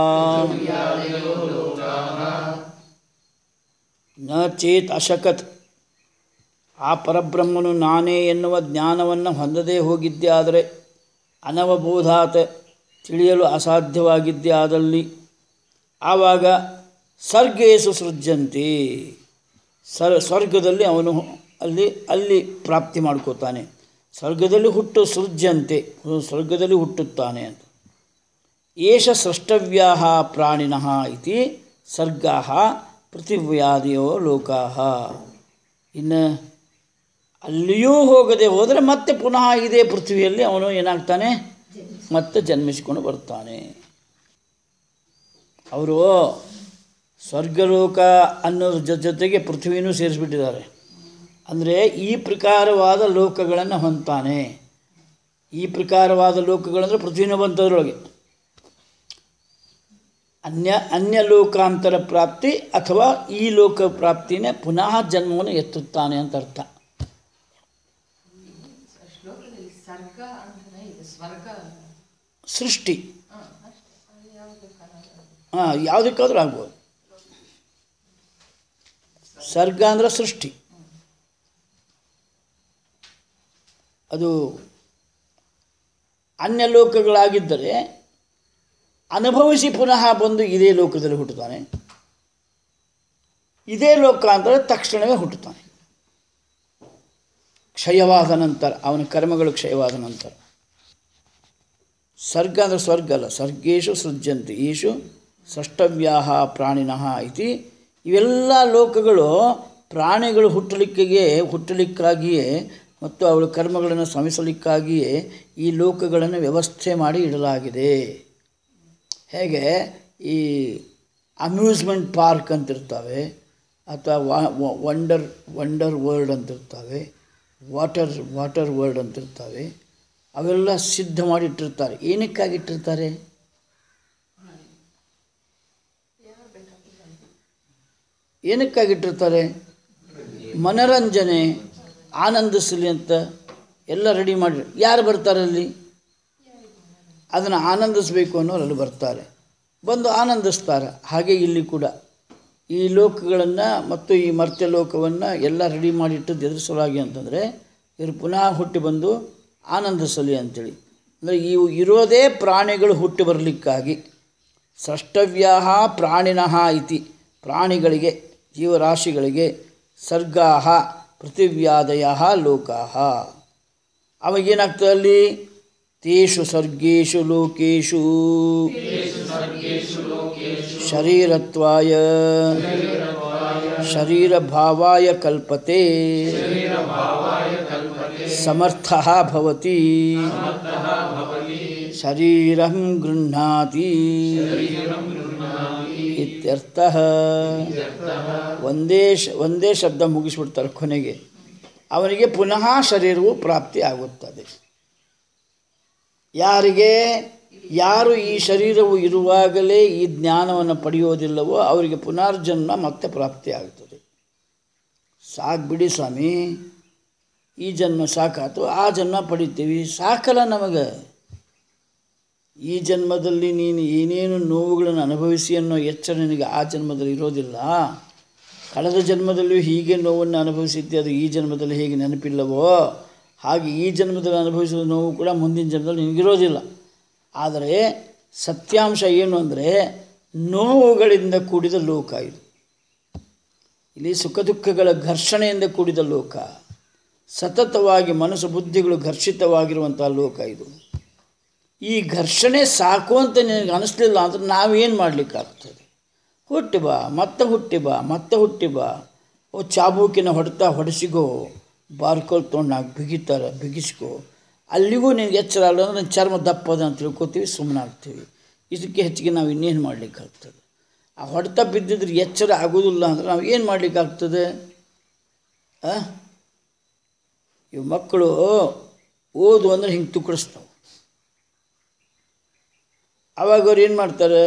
ನ ಚೇತ್ ಅಶಕತ್ ಆ ಪರಬ್ರಹ್ಮನು ನಾನೇ ಎನ್ನುವ ಜ್ಞಾನವನ್ನು ಹೊಂದದೇ ಹೋಗಿದ್ದೇ ಆದರೆ ಅನವಬೋಧಾತ್ ತಿಳಿಯಲು ಅಸಾಧ್ಯವಾಗಿದ್ದೇ ಆದಲ್ಲಿ ಆವಾಗ ಸರ್ಗೇಸು ಸೃಜ್ಯಂತೆ ಸರ್ ಸ್ವರ್ಗದಲ್ಲಿ ಅವನು ಅಲ್ಲಿ ಅಲ್ಲಿ ಪ್ರಾಪ್ತಿ ಮಾಡ್ಕೋತಾನೆ ಸ್ವರ್ಗದಲ್ಲಿ ಹುಟ್ಟು ಸೃಜ್ಯಂತೆ ಸ್ವರ್ಗದಲ್ಲಿ ಹುಟ್ಟುತ್ತಾನೆ ಅಂತ ಏಷ ಸೃಷ್ಟವ್ಯಾ ಪ್ರಾಣಿನಃ ಇತಿ ಸರ್ಗಾ ಪೃಥಿವ್ಯಾದಿಯೋ ಲೋಕಾ ಇನ್ನು ಅಲ್ಲಿಯೂ ಹೋಗದೆ ಹೋದರೆ ಮತ್ತೆ ಪುನಃ ಇದೇ ಪೃಥ್ವಿಯಲ್ಲಿ ಅವನು ಏನಾಗ್ತಾನೆ ಮತ್ತೆ ಜನ್ಮಿಸಿಕೊಂಡು ಬರ್ತಾನೆ ಅವರು ಸ್ವರ್ಗಲೋಕ ಅನ್ನೋದ್ರ ಜೊ- ಜೊತೆಗೆ ಪೃಥ್ವಿನೂ ಸೇರಿಸ್ಬಿಟ್ಟಿದ್ದಾರೆ ಅಂದರೆ ಈ ಪ್ರಕಾರವಾದ ಲೋಕಗಳನ್ನು ಹೊಂತಾನೆ ಈ ಪ್ರಕಾರವಾದ ಲೋಕಗಳಂದರೆ ಪೃಥ್ವಿನೂ ಬಂತದ್ರೊಳಗೆ ಅನ್ಯ ಅನ್ಯ ಲೋಕಾಂತರ ಪ್ರಾಪ್ತಿ ಅಥವಾ ಈ ಲೋಕ ಪ್ರಾಪ್ತಿನೇ ಪುನಃ ಜನ್ಮವನ್ನು ಎತ್ತುತ್ತಾನೆ ಅಂತ ಅರ್ಥ ಸೃಷ್ಟಿ ಹಾಂ ಯಾವುದಕ್ಕಾದ್ರೂ ಆಗ್ಬೋದು ಸರ್ಗ ಅಂದ್ರೆ ಸೃಷ್ಟಿ ಅದು ಅನ್ಯ ಲೋಕಗಳಾಗಿದ್ದರೆ ಅನುಭವಿಸಿ ಪುನಃ ಬಂದು ಇದೇ ಲೋಕದಲ್ಲಿ ಹುಟ್ಟುತ್ತಾನೆ ಇದೇ ಲೋಕ ಅಂದರೆ ತಕ್ಷಣವೇ ಹುಟ್ಟುತ್ತಾನೆ ಕ್ಷಯವಾದ ನಂತರ ಅವನ ಕರ್ಮಗಳು ಕ್ಷಯವಾದ ನಂತರ ಸರ್ಗ ಅಂದರೆ ಸ್ವರ್ಗ ಅಲ್ಲ ಸರ್ಗೇಶು ಸೃಜ್ಯಂತೆ ಈಶು ಸೃಷ್ಟವ್ಯಾ ಪ್ರಾಣಿನಃ ಇತಿ ಇವೆಲ್ಲ ಲೋಕಗಳು ಪ್ರಾಣಿಗಳು ಹುಟ್ಟಲಿಕ್ಕಿಗೆ ಹುಟ್ಟಲಿಕ್ಕಾಗಿಯೇ ಮತ್ತು ಅವಳ ಕರ್ಮಗಳನ್ನು ಶ್ರಮಿಸಲಿಕ್ಕಾಗಿಯೇ ಈ ಲೋಕಗಳನ್ನು ವ್ಯವಸ್ಥೆ ಮಾಡಿ ಇಡಲಾಗಿದೆ ಹೇಗೆ ಈ ಅಮ್ಯೂಸ್ಮೆಂಟ್ ಪಾರ್ಕ್ ಅಂತಿರ್ತವೆ ಅಥವಾ ವಂಡರ್ ವಂಡರ್ ವರ್ಲ್ಡ್ ಅಂತಿರ್ತವೆ ವಾಟರ್ ವಾಟರ್ ವರ್ಲ್ಡ್ ಅಂತಿರ್ತವೆ ಅವೆಲ್ಲ ಸಿದ್ಧ ಮಾಡಿಟ್ಟಿರ್ತಾರೆ ಏನಕ್ಕಾಗಿ ಇಟ್ಟಿರ್ತಾರೆ ಏನಕ್ಕಾಗಿ ಇಟ್ಟಿರ್ತಾರೆ ಮನರಂಜನೆ ಆನಂದಿಸಲಿ ಅಂತ ಎಲ್ಲ ರೆಡಿ ಮಾಡಿ ಯಾರು ಬರ್ತಾರೆ ಅಲ್ಲಿ ಅದನ್ನು ಆನಂದಿಸಬೇಕು ಅನ್ನೋರು ಅಲ್ಲಿ ಬರ್ತಾರೆ ಬಂದು ಆನಂದಿಸ್ತಾರೆ ಹಾಗೆ ಇಲ್ಲಿ ಕೂಡ ಈ ಲೋಕಗಳನ್ನು ಮತ್ತು ಈ ಮರ್ತ್ಯ ಲೋಕವನ್ನು ಎಲ್ಲ ರೆಡಿ ಮಾಡಿಟ್ಟದ್ದು ಎದುರು ಸಲುವಾಗಿ ಅಂತಂದರೆ ಇವರು ಪುನಃ ಹುಟ್ಟಿ ಬಂದು ಆನಂದಿಸಲಿ ಅಂಥೇಳಿ ಅಂದರೆ ಇವು ಇರೋದೇ ಪ್ರಾಣಿಗಳು ಹುಟ್ಟಿ ಬರಲಿಕ್ಕಾಗಿ ಸೃಷ್ಟವ್ಯಾ ಪ್ರಾಣಿನಃ ಇತಿ ಪ್ರಾಣಿಗಳಿಗೆ ಜೀವರಾಶಿಗಳಿಗೆ ಸರ್ಗಾ ಪೃಥಿವ್ಯಾದಯ ಲೋಕಾ ಅವಾಗೇನಾಗ್ತದೆ ಅಲ್ಲಿ ತೇಷು ಸರ್ಗೇಷು ಲೋಕೇಶು ಶರೀರತ್ವಾಯ ಶರೀರಭಾವಾಯ ಕಲ್ಪತೆ ಸಮರ್ಥ ಭವತಿ ಶರೀರಂ ಗೃಹ್ಣಾತಿ ಇತ್ಯರ್ಥಃ ಒಂದೇ ಶ ಒಂದೇ ಶಬ್ದ ಮುಗಿಸ್ಬಿಡ್ತಾರೆ ಕೊನೆಗೆ ಅವನಿಗೆ ಪುನಃ ಶರೀರವು ಪ್ರಾಪ್ತಿ ಆಗುತ್ತದೆ ಯಾರಿಗೆ ಯಾರು ಈ ಶರೀರವು ಇರುವಾಗಲೇ ಈ ಜ್ಞಾನವನ್ನು ಪಡೆಯೋದಿಲ್ಲವೋ ಅವರಿಗೆ ಪುನರ್ಜನ್ಮ ಮತ್ತೆ ಪ್ರಾಪ್ತಿ ಆಗ್ತದೆ ಸಾಕು ಬಿಡಿ ಸ್ವಾಮಿ ಈ ಜನ್ಮ ಸಾಕಾತು ಆ ಜನ್ಮ ಪಡಿತೀವಿ ಸಾಕಲ್ಲ ನಮಗೆ ಈ ಜನ್ಮದಲ್ಲಿ ನೀನು ಏನೇನು ನೋವುಗಳನ್ನು ಅನುಭವಿಸಿ ಅನ್ನೋ ಎಚ್ಚರ ನಿನಗೆ ಆ ಜನ್ಮದಲ್ಲಿ ಇರೋದಿಲ್ಲ ಕಳೆದ ಜನ್ಮದಲ್ಲಿಯೂ ಹೀಗೆ ನೋವನ್ನು ಅನುಭವಿಸಿದ್ದೆ ಅದು ಈ ಜನ್ಮದಲ್ಲಿ ಹೇಗೆ ನೆನಪಿಲ್ಲವೋ ಹಾಗೆ ಈ ಜನ್ಮದಲ್ಲಿ ಅನುಭವಿಸಿದ ನೋವು ಕೂಡ ಮುಂದಿನ ಜನ್ಮದಲ್ಲಿ ನಿನಗಿರೋದಿಲ್ಲ ಆದರೆ ಸತ್ಯಾಂಶ ಏನು ಅಂದರೆ ನೋವುಗಳಿಂದ ಕೂಡಿದ ಲೋಕ ಇದು ಇಲ್ಲಿ ಸುಖ ದುಃಖಗಳ ಘರ್ಷಣೆಯಿಂದ ಕೂಡಿದ ಲೋಕ ಸತತವಾಗಿ ಮನಸ್ಸು ಬುದ್ಧಿಗಳು ಘರ್ಷಿತವಾಗಿರುವಂಥ ಲೋಕ ಇದು ಈ ಘರ್ಷಣೆ ಸಾಕು ಅಂತ ನಿನಗೆ ಅನಿಸ್ಲಿಲ್ಲ ಅಂದ್ರೆ ನಾವೇನು ಮಾಡಲಿಕ್ಕಾಗ್ತದೆ ಹುಟ್ಟಿ ಬಾ ಮತ್ತೆ ಹುಟ್ಟಿ ಬಾ ಮತ್ತೆ ಹುಟ್ಟಿ ಬಾ ಓ ಚಾಬೂಕಿನ ಹೊಡೆತ ಹೊಡೆಸಿಗೋ ಬಾರ್ಕೋಲ್ ತೊಗೊಂಡು ನಾಲ್ಕು ಬಿಗಿತಾರೆ ಬಿಗಿಸ್ಕೋ ಅಲ್ಲಿಗೂ ನಿನಗೆ ಎಚ್ಚರ ಅಲ್ಲ ಅಂದ್ರೆ ಚರ್ಮ ದಪ್ಪದ ಅಂತ ತಿಳ್ಕೊತೀವಿ ಸುಮ್ಮನೆ ಆಗ್ತೀವಿ ಇದಕ್ಕೆ ಹೆಚ್ಚಿಗೆ ನಾವು ಇನ್ನೇನು ಮಾಡಲಿಕ್ಕಾಗ್ತದೆ ಆ ಹೊಡೆತ ಬಿದ್ದಿದ್ರೆ ಎಚ್ಚರ ಆಗೋದಿಲ್ಲ ಅಂದ್ರೆ ನಾವು ಏನು ಮಾಡಲಿಕ್ಕಾಗ್ತದೆ ಆ ಇವು ಮಕ್ಕಳು ಓದು ಅಂದರೆ ಹಿಂಗೆ ತುಕ್ಕಡಿಸ್ತಾವೆ ಅವಾಗ ಅವ್ರು ಏನು ಮಾಡ್ತಾರೆ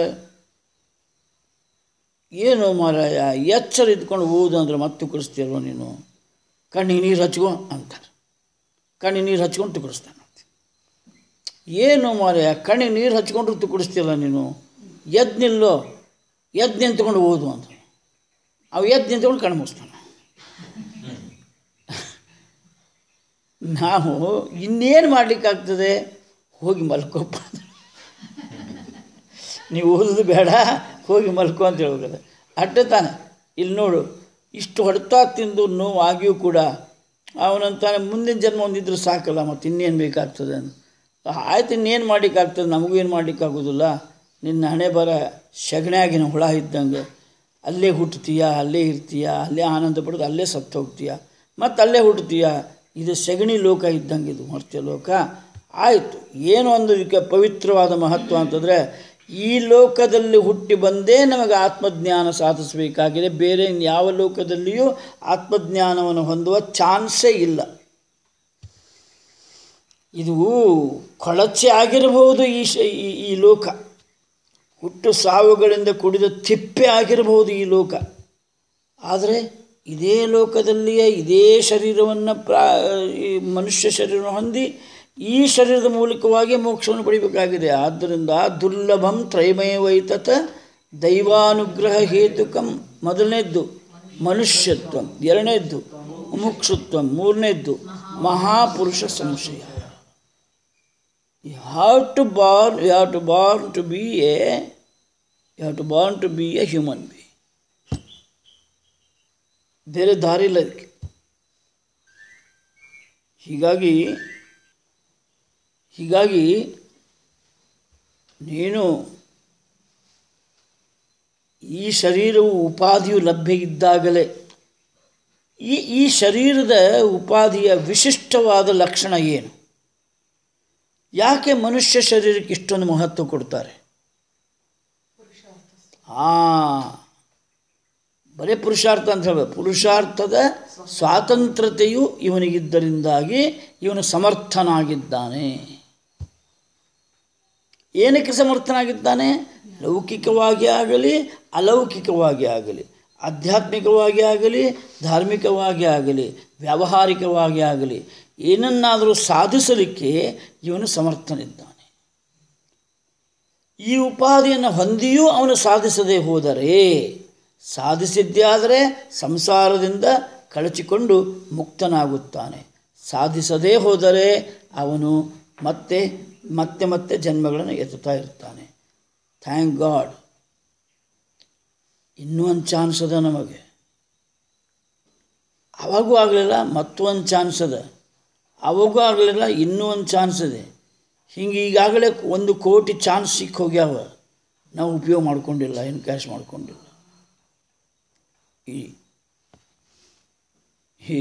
ಏನು ಮಾರಾಯ ಎಚ್ಚರ ಇದ್ಕೊಂಡು ಓದು ಅಂದ್ರೆ ಮತ್ತೆ ತುಕ್ಕಡಿಸ್ತೀಯಲ್ವ ನೀನು ಕಣ್ಣಿಗೆ ನೀರು ಹಚ್ಕೊ ಅಂತಾರೆ ಕಣ್ಣಿಗೆ ನೀರು ಹಚ್ಕೊಂಡು ತುಕಡಿಸ್ತಾನೆ ಏನು ಮಾರ್ಯ ಕಣ್ಣಿಗೆ ನೀರು ಹಚ್ಕೊಂಡ್ರು ತುಕಡಿಸ್ತಿಲ್ಲ ನೀನು ಎದ್ದು ನಿಲ್ಲೋ ಎದ್ದು ನಿಂತ್ಕೊಂಡು ಓದು ಅಂತ ಅವು ಎದ್ದು ನಿಂತ್ಕೊಂಡು ಕಣ್ಣು ಮುಗಿಸ್ತಾನೆ ನಾವು ಇನ್ನೇನು ಮಾಡಲಿಕ್ಕಾಗ್ತದೆ ಹೋಗಿ ಮಲ್ಕೊಪ್ಪ ನೀವು ಓದೋದು ಬೇಡ ಹೋಗಿ ಮಲ್ಕೊ ಅಂತ ಹೇಳ್ಬೇಕು ಅಟ್ಟೆ ತಾನೆ ಇಲ್ಲಿ ನೋಡು ಇಷ್ಟು ಹೊಡೆತ ತಿಂದು ನೋವು ಆಗಿಯೂ ಕೂಡ ಅವನಂತಾನೆ ಮುಂದಿನ ಜನ್ಮ ಒಂದಿದ್ರು ಸಾಕಲ್ಲ ಮತ್ತು ಇನ್ನೇನು ಬೇಕಾಗ್ತದೆ ಅಂತ ಆಯ್ತು ಇನ್ನೇನು ಮಾಡಲಿಕ್ಕಾಗ್ತದೆ ನಮಗೂ ಏನು ಮಾಡಲಿಕ್ಕಾಗೋದಿಲ್ಲ ನಿನ್ನ ಹಣೆ ಬರ ಸಗಣಿಯಾಗಿನ ಹುಳ ಇದ್ದಂಗೆ ಅಲ್ಲೇ ಹುಟ್ಟುತ್ತೀಯ ಅಲ್ಲೇ ಇರ್ತೀಯ ಅಲ್ಲೇ ಆನಂದ ಪಡೆದು ಅಲ್ಲೇ ಸತ್ತು ಹೋಗ್ತೀಯ ಮತ್ತು ಅಲ್ಲೇ ಹುಟ್ಟುತ್ತೀಯ ಇದು ಸಗಣಿ ಲೋಕ ಇದ್ದಂಗೆ ಇದು ಮರ್ತ್ಯ ಲೋಕ ಆಯಿತು ಏನು ಒಂದು ಇದಕ್ಕೆ ಪವಿತ್ರವಾದ ಮಹತ್ವ ಅಂತಂದರೆ ಈ ಲೋಕದಲ್ಲಿ ಹುಟ್ಟಿ ಬಂದೇ ನಮಗೆ ಆತ್ಮಜ್ಞಾನ ಸಾಧಿಸಬೇಕಾಗಿದೆ ಬೇರೆ ಯಾವ ಲೋಕದಲ್ಲಿಯೂ ಆತ್ಮಜ್ಞಾನವನ್ನು ಹೊಂದುವ ಚಾನ್ಸೇ ಇಲ್ಲ ಇದು ಕೊಳಚೆ ಆಗಿರಬಹುದು ಈ ಶ ಈ- ಈ ಲೋಕ ಹುಟ್ಟು ಸಾವುಗಳಿಂದ ಕುಡಿದ ತಿಪ್ಪೆ ಆಗಿರಬಹುದು ಈ ಲೋಕ ಆದರೆ ಇದೇ ಲೋಕದಲ್ಲಿಯೇ ಇದೇ ಶರೀರವನ್ನು ಪ್ರಾ ಈ ಮನುಷ್ಯ ಶರೀರ ಹೊಂದಿ ಈ ಶರೀರದ ಮೂಲಕವಾಗಿ ಮೋಕ್ಷವನ್ನು ಪಡಿಬೇಕಾಗಿದೆ ಆದ್ದರಿಂದ ದುರ್ಲಭಂ ತ್ರೈಮಯವೈತತ ದೈವಾನುಗ್ರಹ ಹೇತುಕಂ ಮೊದಲನೇದ್ದು ಮನುಷ್ಯತ್ವ ಎರಡನೇದ್ದು ಮುಮುಕ್ಷುತ್ವ ಮೂರನೇದ್ದು ಮಹಾಪುರುಷ ಸಂಶಯ you have to born you have to born to be a you have to born to be a human be ಬೇರೆ ದಾರಿ ಇಲ್ಲ ಇದಕ್ಕೆ ಹೀಗಾಗಿ ಹೀಗಾಗಿ ನೀನು ಈ ಶರೀರವು ಉಪಾಧಿಯು ಲಭ್ಯ ಇದ್ದಾಗಲೇ ಈ ಈ ಶರೀರದ ಉಪಾಧಿಯ ವಿಶಿಷ್ಟವಾದ ಲಕ್ಷಣ ಏನು ಯಾಕೆ ಮನುಷ್ಯ ಶರೀರಕ್ಕೆ ಇಷ್ಟೊಂದು ಮಹತ್ವ ಕೊಡ್ತಾರೆ ಹಾಂ ಬರೀ ಪುರುಷಾರ್ಥ ಅಂತ ಹೇಳಬೇಕು ಪುರುಷಾರ್ಥದ ಸ್ವಾತಂತ್ರ್ಯತೆಯು ಇವನಿಗಿದ್ದರಿಂದಾಗಿ ಇವನು ಸಮರ್ಥನಾಗಿದ್ದಾನೆ ಏನಕ್ಕೆ ಸಮರ್ಥನಾಗಿದ್ದಾನೆ ಲೌಕಿಕವಾಗಿ ಆಗಲಿ ಅಲೌಕಿಕವಾಗಿ ಆಗಲಿ ಆಧ್ಯಾತ್ಮಿಕವಾಗಿ ಆಗಲಿ ಧಾರ್ಮಿಕವಾಗಿ ಆಗಲಿ ವ್ಯಾವಹಾರಿಕವಾಗಿ ಆಗಲಿ ಏನನ್ನಾದರೂ ಸಾಧಿಸಲಿಕ್ಕೆ ಇವನು ಸಮರ್ಥನಿದ್ದಾನೆ ಈ ಉಪಾಧಿಯನ್ನು ಹೊಂದಿಯೂ ಅವನು ಸಾಧಿಸದೇ ಹೋದರೆ ಸಾಧಿಸಿದ್ದೇ ಆದರೆ ಸಂಸಾರದಿಂದ ಕಳಚಿಕೊಂಡು ಮುಕ್ತನಾಗುತ್ತಾನೆ ಸಾಧಿಸದೇ ಹೋದರೆ ಅವನು ಮತ್ತೆ ಮತ್ತೆ ಮತ್ತೆ ಜನ್ಮಗಳನ್ನು ಎತ್ತುತ್ತಾ ಇರ್ತಾನೆ ಥ್ಯಾಂಕ್ ಗಾಡ್ ಇನ್ನೂ ಒಂದು ಚಾನ್ಸ್ ಅದ ನಮಗೆ ಅವಾಗೂ ಆಗಲಿಲ್ಲ ಮತ್ತೊಂದು ಚಾನ್ಸ್ ಅದ ಅವಾಗೂ ಆಗಲಿಲ್ಲ ಇನ್ನೂ ಒಂದು ಚಾನ್ಸ್ ಇದೆ ಹಿಂಗೆ ಈಗಾಗಲೇ ಒಂದು ಕೋಟಿ ಚಾನ್ಸ್ ಸಿಕ್ಕ ಹೋಗ್ಯಾವ ನಾವು ಉಪಯೋಗ ಮಾಡ್ಕೊಂಡಿಲ್ಲ ಏನು ಕ್ಯಾಶ್ ಮಾಡ್ಕೊಂಡಿಲ್ಲ ಈ ಈ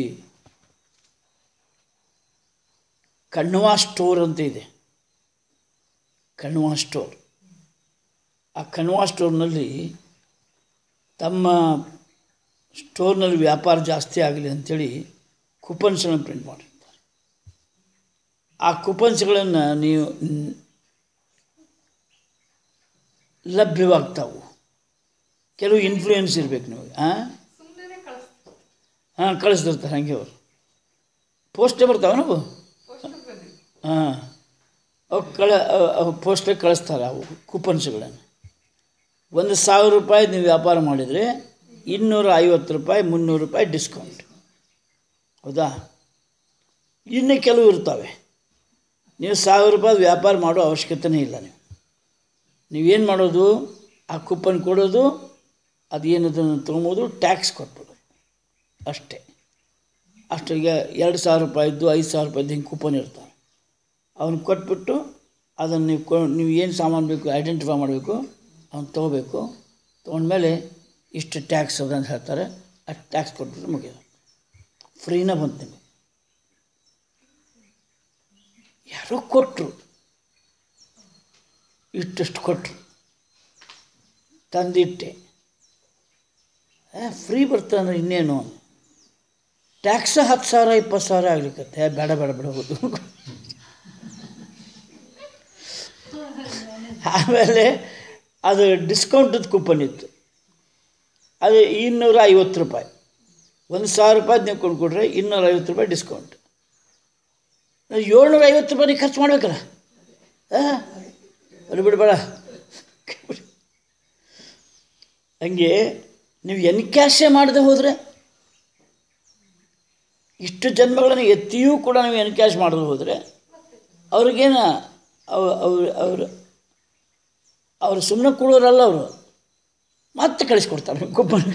ಕಣ್ವಾ ಸ್ಟೋರ್ ಅಂತ ಇದೆ ಕಣ್ವಾ ಸ್ಟೋರ್ ಆ ಕಣ್ವಾ ಸ್ಟೋರ್ನಲ್ಲಿ ತಮ್ಮ ಸ್ಟೋರ್ನಲ್ಲಿ ವ್ಯಾಪಾರ ಜಾಸ್ತಿ ಆಗಲಿ ಅಂಥೇಳಿ ಕೂಪನ್ಸ್ಗಳನ್ನು ಪ್ರಿಂಟ್ ಮಾಡಿರ್ತಾರೆ ಆ ಕೂಪನ್ಸ್ಗಳನ್ನು ನೀವು ನ್- ಲಭ್ಯವಾಗ್ತಾವು ಕೆಲವು ಇನ್ಫ್ಲೂಯೆನ್ಸ್ ಇರಬೇಕು ನಿಮಗೆ ಹಾಂ ಹಾಂ ಕಳಿಸ್ತಿರ್ತಾರೆ ಹಂಗೆ ಅವರು ಪೋಸ್ಟೇ ಬರ್ತಾವೆ ನಾವು ಹಾಂ ಅವು ಕಳ ಪೋಸ್ಟೇ ಕಳಿಸ್ತಾರೆ ಅವು ಕೂಪನ್ಸ್ಗಳನ್ನು ಒಂದು ಸಾವಿರ ರೂಪಾಯಿ ನೀವು ವ್ಯಾಪಾರ ಮಾಡಿದರೆ ಇನ್ನೂರ ಐವತ್ತು ರೂಪಾಯಿ ಮುನ್ನೂರು ರೂಪಾಯಿ ಡಿಸ್ಕೌಂಟ್ ಹೌದಾ ಇನ್ನು ಕೆಲವು ಇರ್ತವೆ ನೀವು ಸಾವಿರ ರೂಪಾಯಿ ವ್ಯಾಪಾರ ಮಾಡೋ ಅವಶ್ಯಕತೆನೇ ಇಲ್ಲ ನೀವು ನೀವೇನು ಮಾಡೋದು ಆ ಕೂಪನ್ ಕೊಡೋದು ಅದೇನದನ್ನು ತೊಗೊಂಬೋದು ಟ್ಯಾಕ್ಸ್ ಕೊಟ್ಬಿಡೋದು ಅಷ್ಟೇ ಅಷ್ಟು ಈಗ ಎರಡು ಸಾವಿರ ರೂಪಾಯಿದ್ದು ಐದು ಸಾವಿರ ರೂಪಾಯಿದ್ದು ಹಿಂಗೆ ಕೂಪನ್ ಇರ್ತಾವೆ ಅವನು ಕೊಟ್ಬಿಟ್ಟು ಅದನ್ನು ನೀವು ಕೊ ನೀವು ಏನು ಸಾಮಾನು ಬೇಕು ಐಡೆಂಟಿಫೈ ಮಾಡಬೇಕು ಅವ್ನು ತೊಗೋಬೇಕು ತೊಗೊಂಡ್ಮೇಲೆ ಇಷ್ಟು ಟ್ಯಾಕ್ಸ್ ಅದ ಅಂತ ಹೇಳ್ತಾರೆ ಅಷ್ಟು ಟ್ಯಾಕ್ಸ್ ಕೊಟ್ಬಿಟ್ಟು ಮುಗಿಯೋದು ಫ್ರೀನ ಬಂತು ನಿಮಗೆ ಯಾರೋ ಕೊಟ್ಟರು ಇಷ್ಟಷ್ಟು ಕೊಟ್ಟರು ತಂದಿಟ್ಟೆ ಫ್ರೀ ಬರ್ತದೆ ಅಂದ್ರೆ ಇನ್ನೇನು ಟ್ಯಾಕ್ಸ ಹತ್ತು ಸಾವಿರ ಇಪ್ಪತ್ತು ಸಾವಿರ ಆಗ್ಲಿಕ್ಕತ್ತೆ ಬೇಡ ಬೇಡ ಬೇಡ ಹೋದು ಆಮೇಲೆ ಅದು ಡಿಸ್ಕೌಂಟದ ಕೂಪನ್ ಇತ್ತು ಅದು ಇನ್ನೂರ ಐವತ್ತು ರೂಪಾಯಿ ಒಂದು ಸಾವಿರ ರೂಪಾಯಿ ನೀವು ಕೊಂಡ್ಕೊಡ್ರೆ ಇನ್ನೂರ ಐವತ್ತು ರೂಪಾಯಿ ಡಿಸ್ಕೌಂಟ್ ಏಳ್ನೂರ ಐವತ್ತು ರೂಪಾಯಿ ನೀವು ಖರ್ಚು ಮಾಡ್ಬೇಕಲ್ಲ ಹಾಂ ಅದು ಬಿಡಬೇಡ ಹಂಗೆ ನೀವು ಎನ್ಕ್ಯಾಶೇ ಮಾಡದೆ ಹೋದರೆ ಇಷ್ಟು ಜನ್ಮಗಳನ್ನು ಎತ್ತಿಯೂ ಕೂಡ ನೀವು ಎನ್ಕ್ಯಾಶ್ ಮಾಡದೆ ಹೋದರೆ ಅವ್ರಿಗೇನ ಅವ ಅವ್ರು ಅವರು ಅವರು ಸುಮ್ಮನೆ ಕೊಡೋರಲ್ಲ ಅವರು ಮತ್ತೆ ಕಳಿಸ್ಕೊಡ್ತಾರೆ ಕೂಪನ್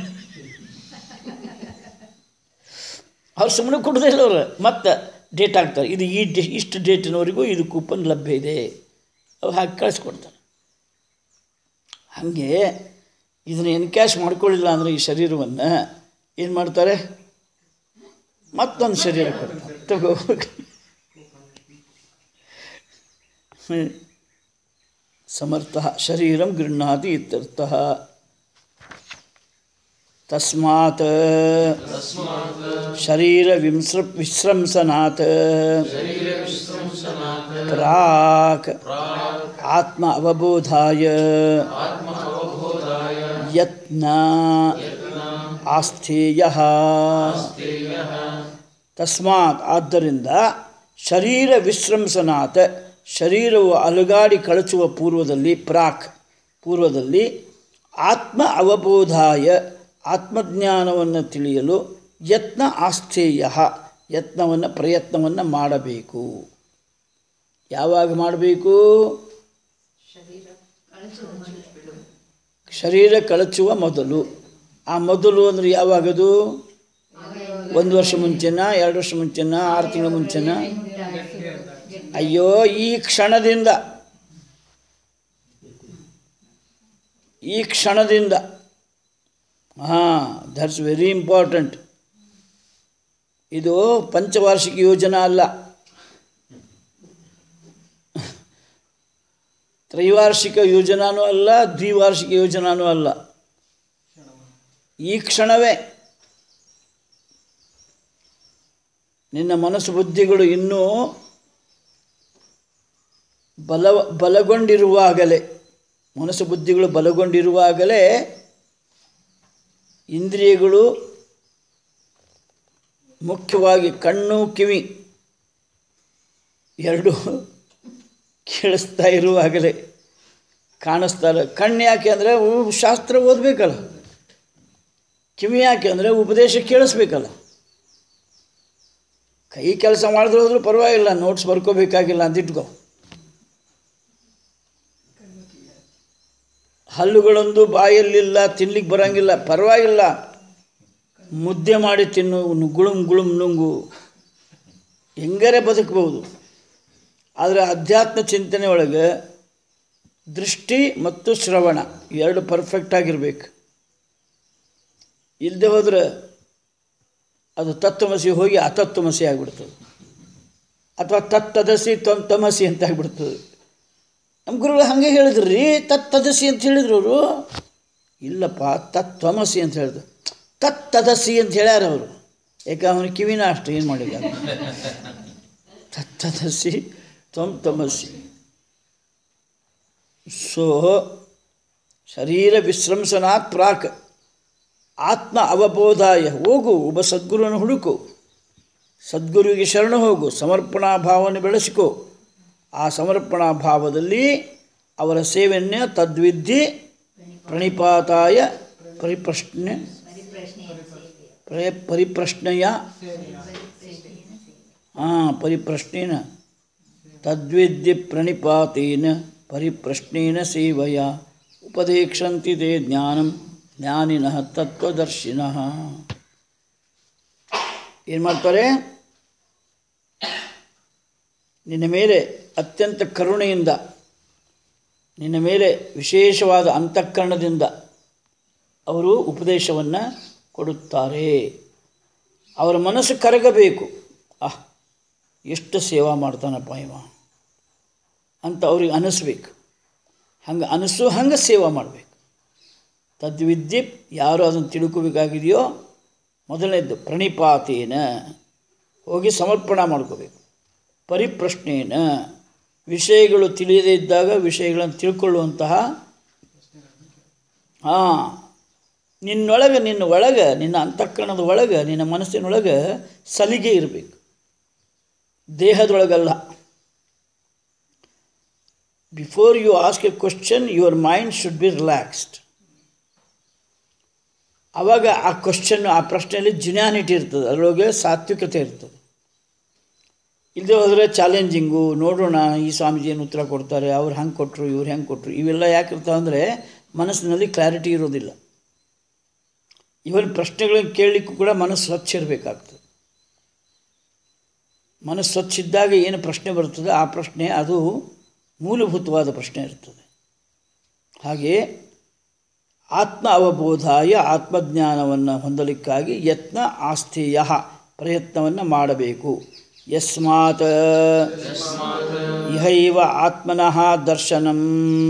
ಅವ್ರು ಸುಮ್ಮನೆ ಕೊಡೋದೇ ಇಲ್ಲ ಅವರು ಮತ್ತೆ ಡೇಟ್ ಹಾಕ್ತಾರೆ ಇದು ಈ ಡೇ ಇಷ್ಟು ಡೇಟಿನವರೆಗೂ ಇದು ಕೂಪನ್ ಲಭ್ಯ ಇದೆ ಅವ್ರು ಹಾಕಿ ಕಳಿಸ್ಕೊಡ್ತಾರೆ ಹಾಗೆ ಇದನ್ನು ಎನ್ಕ್ಯಾಶ್ ಮಾಡ್ಕೊಳ್ಳಿಲ್ಲ ಅಂದರೆ ಈ ಶರೀರವನ್ನು ಏನು ಮಾಡ್ತಾರೆ ಮತ್ತೊಂದು ಶರೀರ ಕೊಡ್ತಾರೆ ತಗೋ ಹ್ಮ್. ಸಮರ್ಥ ಶರೀರಂ ಗೃಹ್ಣಾತಿ ಇತ್ಯರ್ಥ ತಸ್ಮಾತ್ ಶರೀರ ವಿಂಸ್ರ ವಿಶ್ರಂಸನಾತ್ ಪ್ರಾಕ್ ಆತ್ಮ ಅವಬೋಧಾಯ ಯತ್ನ ಆಸ್ಥೇಯ ತಸ್ಮಾತ್ ಆದ್ದರಿಂದ ಶರೀರ ವಿಶ್ರಂಸನಾತ್ ಶರೀರವು ಅಲುಗಾಡಿ ಕಳಚುವ ಪೂರ್ವದಲ್ಲಿ ಪ್ರಾಕ್ ಪೂರ್ವದಲ್ಲಿ ಆತ್ಮ ಅವಬೋಧಾಯ ಆತ್ಮಜ್ಞಾನವನ್ನು ತಿಳಿಯಲು ಯತ್ನ ಆಸ್ಥೇಯ ಯತ್ನವನ್ನು ಪ್ರಯತ್ನವನ್ನು ಮಾಡಬೇಕು ಯಾವಾಗ ಮಾಡಬೇಕು ಶರೀರ ಕಳಚುವ ಮೊದಲು ಆ ಮೊದಲು ಅಂದರೆ ಯಾವಾಗದು ಒಂದು ವರ್ಷ ಮುಂಚೆನಾ ಎರಡು ವರ್ಷ ಮುಂಚೆನಾ ಆರು ತಿಂಗಳ ಮುಂಚೆನಾ ಅಯ್ಯೋ ಈ ಕ್ಷಣದಿಂದ ಈ ಕ್ಷಣದಿಂದ ಹಾಂ ದಟ್ಸ್ ವೆರಿ ಇಂಪಾರ್ಟೆಂಟ್ ಇದು ಪಂಚವಾರ್ಷಿಕ ಯೋಜನಾ ಅಲ್ಲ ತ್ರೈವಾರ್ಷಿಕ ಯೋಜನಾನೂ ಅಲ್ಲ ದ್ವಿವಾರ್ಷಿಕ ಯೋಜನಾನೂ ಅಲ್ಲ ಈ ಕ್ಷಣವೇ ನಿನ್ನ ಮನಸ್ಸು ಬುದ್ಧಿಗಳು ಇನ್ನೂ ಬಲ ಬಲಗೊಂಡಿರುವಾಗಲೇ ಮನಸ್ಸು ಬುದ್ಧಿಗಳು ಬಲಗೊಂಡಿರುವಾಗಲೇ ಇಂದ್ರಿಯಗಳು ಮುಖ್ಯವಾಗಿ ಕಣ್ಣು ಕಿವಿ ಎರಡು ಕೇಳಿಸ್ತಾ ಇರುವಾಗಲೇ ಕಾಣಿಸ್ತಾರೆ ಕಣ್ಣು ಯಾಕೆ ಅಂದರೆ ಶಾಸ್ತ್ರ ಓದಬೇಕಲ್ಲ ಕಿವಿ ಯಾಕೆ ಅಂದರೆ ಉಪದೇಶ ಕೇಳಿಸ್ಬೇಕಲ್ಲ ಕೈ ಕೆಲಸ ಮಾಡಿದ್ರೆ ಹೋದ್ರೂ ಪರವಾಗಿಲ್ಲ ನೋಟ್ಸ್ ಬರ್ಕೋಬೇಕಾಗಿಲ್ಲ ಅಂತ ಇಟ್ಕೋ ಹಲ್ಲುಗಳೊಂದು ಬಾಯಲ್ಲಿಲ್ಲ ತಿನ್ಲಿಕ್ಕೆ ಬರೋಂಗಿಲ್ಲ ಪರವಾಗಿಲ್ಲ ಮುದ್ದೆ ಮಾಡಿ ತಿನ್ನು ಗುಳುಮ್ ಗುಳುಮ್ ನುಂಗು ಹೆಂಗಾರೆ ಬದುಕಬಹುದು ಆದರೆ ಅಧ್ಯಾತ್ಮ ಚಿಂತನೆ ಒಳಗೆ ದೃಷ್ಟಿ ಮತ್ತು ಶ್ರವಣ ಎರಡು ಪರ್ಫೆಕ್ಟ್ ಆಗಿರ್ಬೇಕು ಇಲ್ಲದೆ ಹೋದ್ರೆ ಅದು ತತ್ವಮಸಿ ಹೋಗಿ ಅತತ್ವಮಸಿ ಆಗಿಬಿಡ್ತದೆ ಅಥವಾ ತತ್ತದಸಿ ತೊಮ್ ತಮಸಿ ಅಂತ ಆಗಿಬಿಡ್ತದೆ ನಮ್ಮ ಗುರುಗಳು ಹಾಗೆ ಹೇಳಿದ್ರಿ ತತ್ತದಸಿ ಅಂತ ಹೇಳಿದ್ರು ಅವರು ಇಲ್ಲಪ್ಪ ತತ್ವಮಸಿ ಅಂತ ಹೇಳಿದ್ರು ತತ್ತದಸಿ ಅಂತ ಹೇಳ್ಯಾರ ಅವರು ಯಾಕೆ ಅವನ ಕಿವಿನ ಅಷ್ಟು ಏನು ಮಾಡಿಲ್ಲ ತತ್ತದಸಿ ತ್ವಂ ತಮಸಿ ಸೊ ಶರೀರ ವಿಶ್ರಂಸನಾತ್ ಪ್ರಾಕ್ ಆತ್ಮ ಅವಬೋಧಾಯ ಹೋಗು ಒಬ್ಬ ಸದ್ಗುರುವನ್ನು ಹುಡುಕು ಸದ್ಗುರುವಿಗೆ ಶರಣ ಹೋಗು ಸಮರ್ಪಣಾ ಭಾವನೆ ಬೆಳೆಸಿಕೋ ಆ ಸಮರ್ಪಣಾ ಭಾವದಲ್ಲಿ ಅವರ ಸೇವೆಯನ್ನು ತದ್ವಿದ್ಧಿ ಪ್ರಣಿಪಾತಾಯ ಪರಿಪ್ರಶ್ನೆ ಪರಿ ಪರಿಪ್ರಶ್ನೆಯ ಹಾಂ ಪರಿಪ್ರಶ್ನೇನ ತದ್ವಿದ್ಯ ಪ್ರಣಿಪಾತೇನ ಪರಿಪ್ರಶ್ನೇನ ಸೇವಯ ಉಪದೇಕ್ಷಂತಿ ತೇ ಜ್ಞಾನಂ ಜ್ಞಾನಿನಃ ತತ್ವದರ್ಶಿನಃ ಏನು ಮಾಡ್ತಾರೆ ನಿನ್ನ ಮೇಲೆ ಅತ್ಯಂತ ಕರುಣೆಯಿಂದ ನಿನ್ನ ಮೇಲೆ ವಿಶೇಷವಾದ ಅಂತಃಕರಣದಿಂದ ಅವರು ಉಪದೇಶವನ್ನು ಕೊಡುತ್ತಾರೆ ಅವರ ಮನಸ್ಸು ಕರಗಬೇಕು ಆಹ್ ಎಷ್ಟು ಸೇವಾ ಮಾಡ್ತಾನಪ್ಪ ಇವ ಅಂತ ಅವ್ರಿಗೆ ಅನಿಸ್ಬೇಕು ಹಂಗೆ ಅನಿಸು ಹಂಗೆ ಸೇವಾ ಮಾಡಬೇಕು ತದ್ವಿದ್ಯೆ ಯಾರು ಅದನ್ನು ತಿಳ್ಕೋಬೇಕಾಗಿದೆಯೋ ಮೊದಲನೇದ್ದು ಪ್ರಣಿಪಾತೇನ ಹೋಗಿ ಸಮರ್ಪಣೆ ಮಾಡ್ಕೋಬೇಕು ಪರಿಪ್ರಶ್ನೇನ ವಿಷಯಗಳು ತಿಳಿಯದೇ ಇದ್ದಾಗ ವಿಷಯಗಳನ್ನು ತಿಳ್ಕೊಳ್ಳುವಂತಹ ಹಾಂ ನಿನ್ನೊಳಗೆ ನಿನ್ನ ಒಳಗೆ ನಿನ್ನ ಅಂತಃಕರಣದ ಒಳಗೆ ನಿನ್ನ ಮನಸ್ಸಿನೊಳಗೆ ಸಲಿಗೆ ಇರಬೇಕು ದೇಹದೊಳಗಲ್ಲ before you ask a question your mind should be relaxed ಆವಾಗ ಆ ಕ್ವಶನ್ ಆ ಪ್ರಶ್ನೆಯಲ್ಲಿ ಜಿನ್ಯಾನಿಟಿ ಇರ್ತದೆ ಅದರೊಳಗೆ ಸಾತ್ವಿಕತೆ ಇರ್ತದೆ ಇಲ್ಲದೆ ಹೋದರೆ ಚಾಲೆಂಜಿಂಗು ನೋಡೋಣ ಈ ಸ್ವಾಮೀಜಿ ಏನು ಉತ್ತರ ಕೊಡ್ತಾರೆ ಅವ್ರು ಹೆಂಗೆ ಕೊಟ್ಟರು ಇವ್ರು ಹೆಂಗೆ ಕೊಟ್ಟರು ಇವೆಲ್ಲ ಯಾಕೆ ಇರ್ತಾವೆ ಅಂದರೆ ಮನಸ್ಸಿನಲ್ಲಿ ಕ್ಲಾರಿಟಿ ಇರೋದಿಲ್ಲ ಇವನ್ ಪ್ರಶ್ನೆಗಳನ್ನು ಕೇಳಲಿಕ್ಕೂ ಕೂಡ ಮನಸ್ಸು ಸ್ವಚ್ಛ ಇರಬೇಕಾಗ್ತದೆ ಮನಸ್ಸು ಸ್ವಚ್ಛ ಇದ್ದಾಗ ಏನು ಪ್ರಶ್ನೆ ಬರ್ತದೆ ಆ ಪ್ರಶ್ನೆ ಅದು ಮೂಲಭೂತವಾದ ಪ್ರಶ್ನೆ ಇರ್ತದೆ ಹಾಗೆ ಆತ್ಮ ಅವಬೋಧಾಯ ಆತ್ಮಜ್ಞಾನವನ್ನು ಹೊಂದಲಿಕ್ಕಾಗಿ ಯತ್ನ ಆಸ್ಥೇಯ ಪ್ರಯತ್ನವನ್ನು ಮಾಡಬೇಕು ಯಸ್ಮಾತ್ ಇಹೈವ ಆತ್ಮನಃ ದರ್ಶನಂ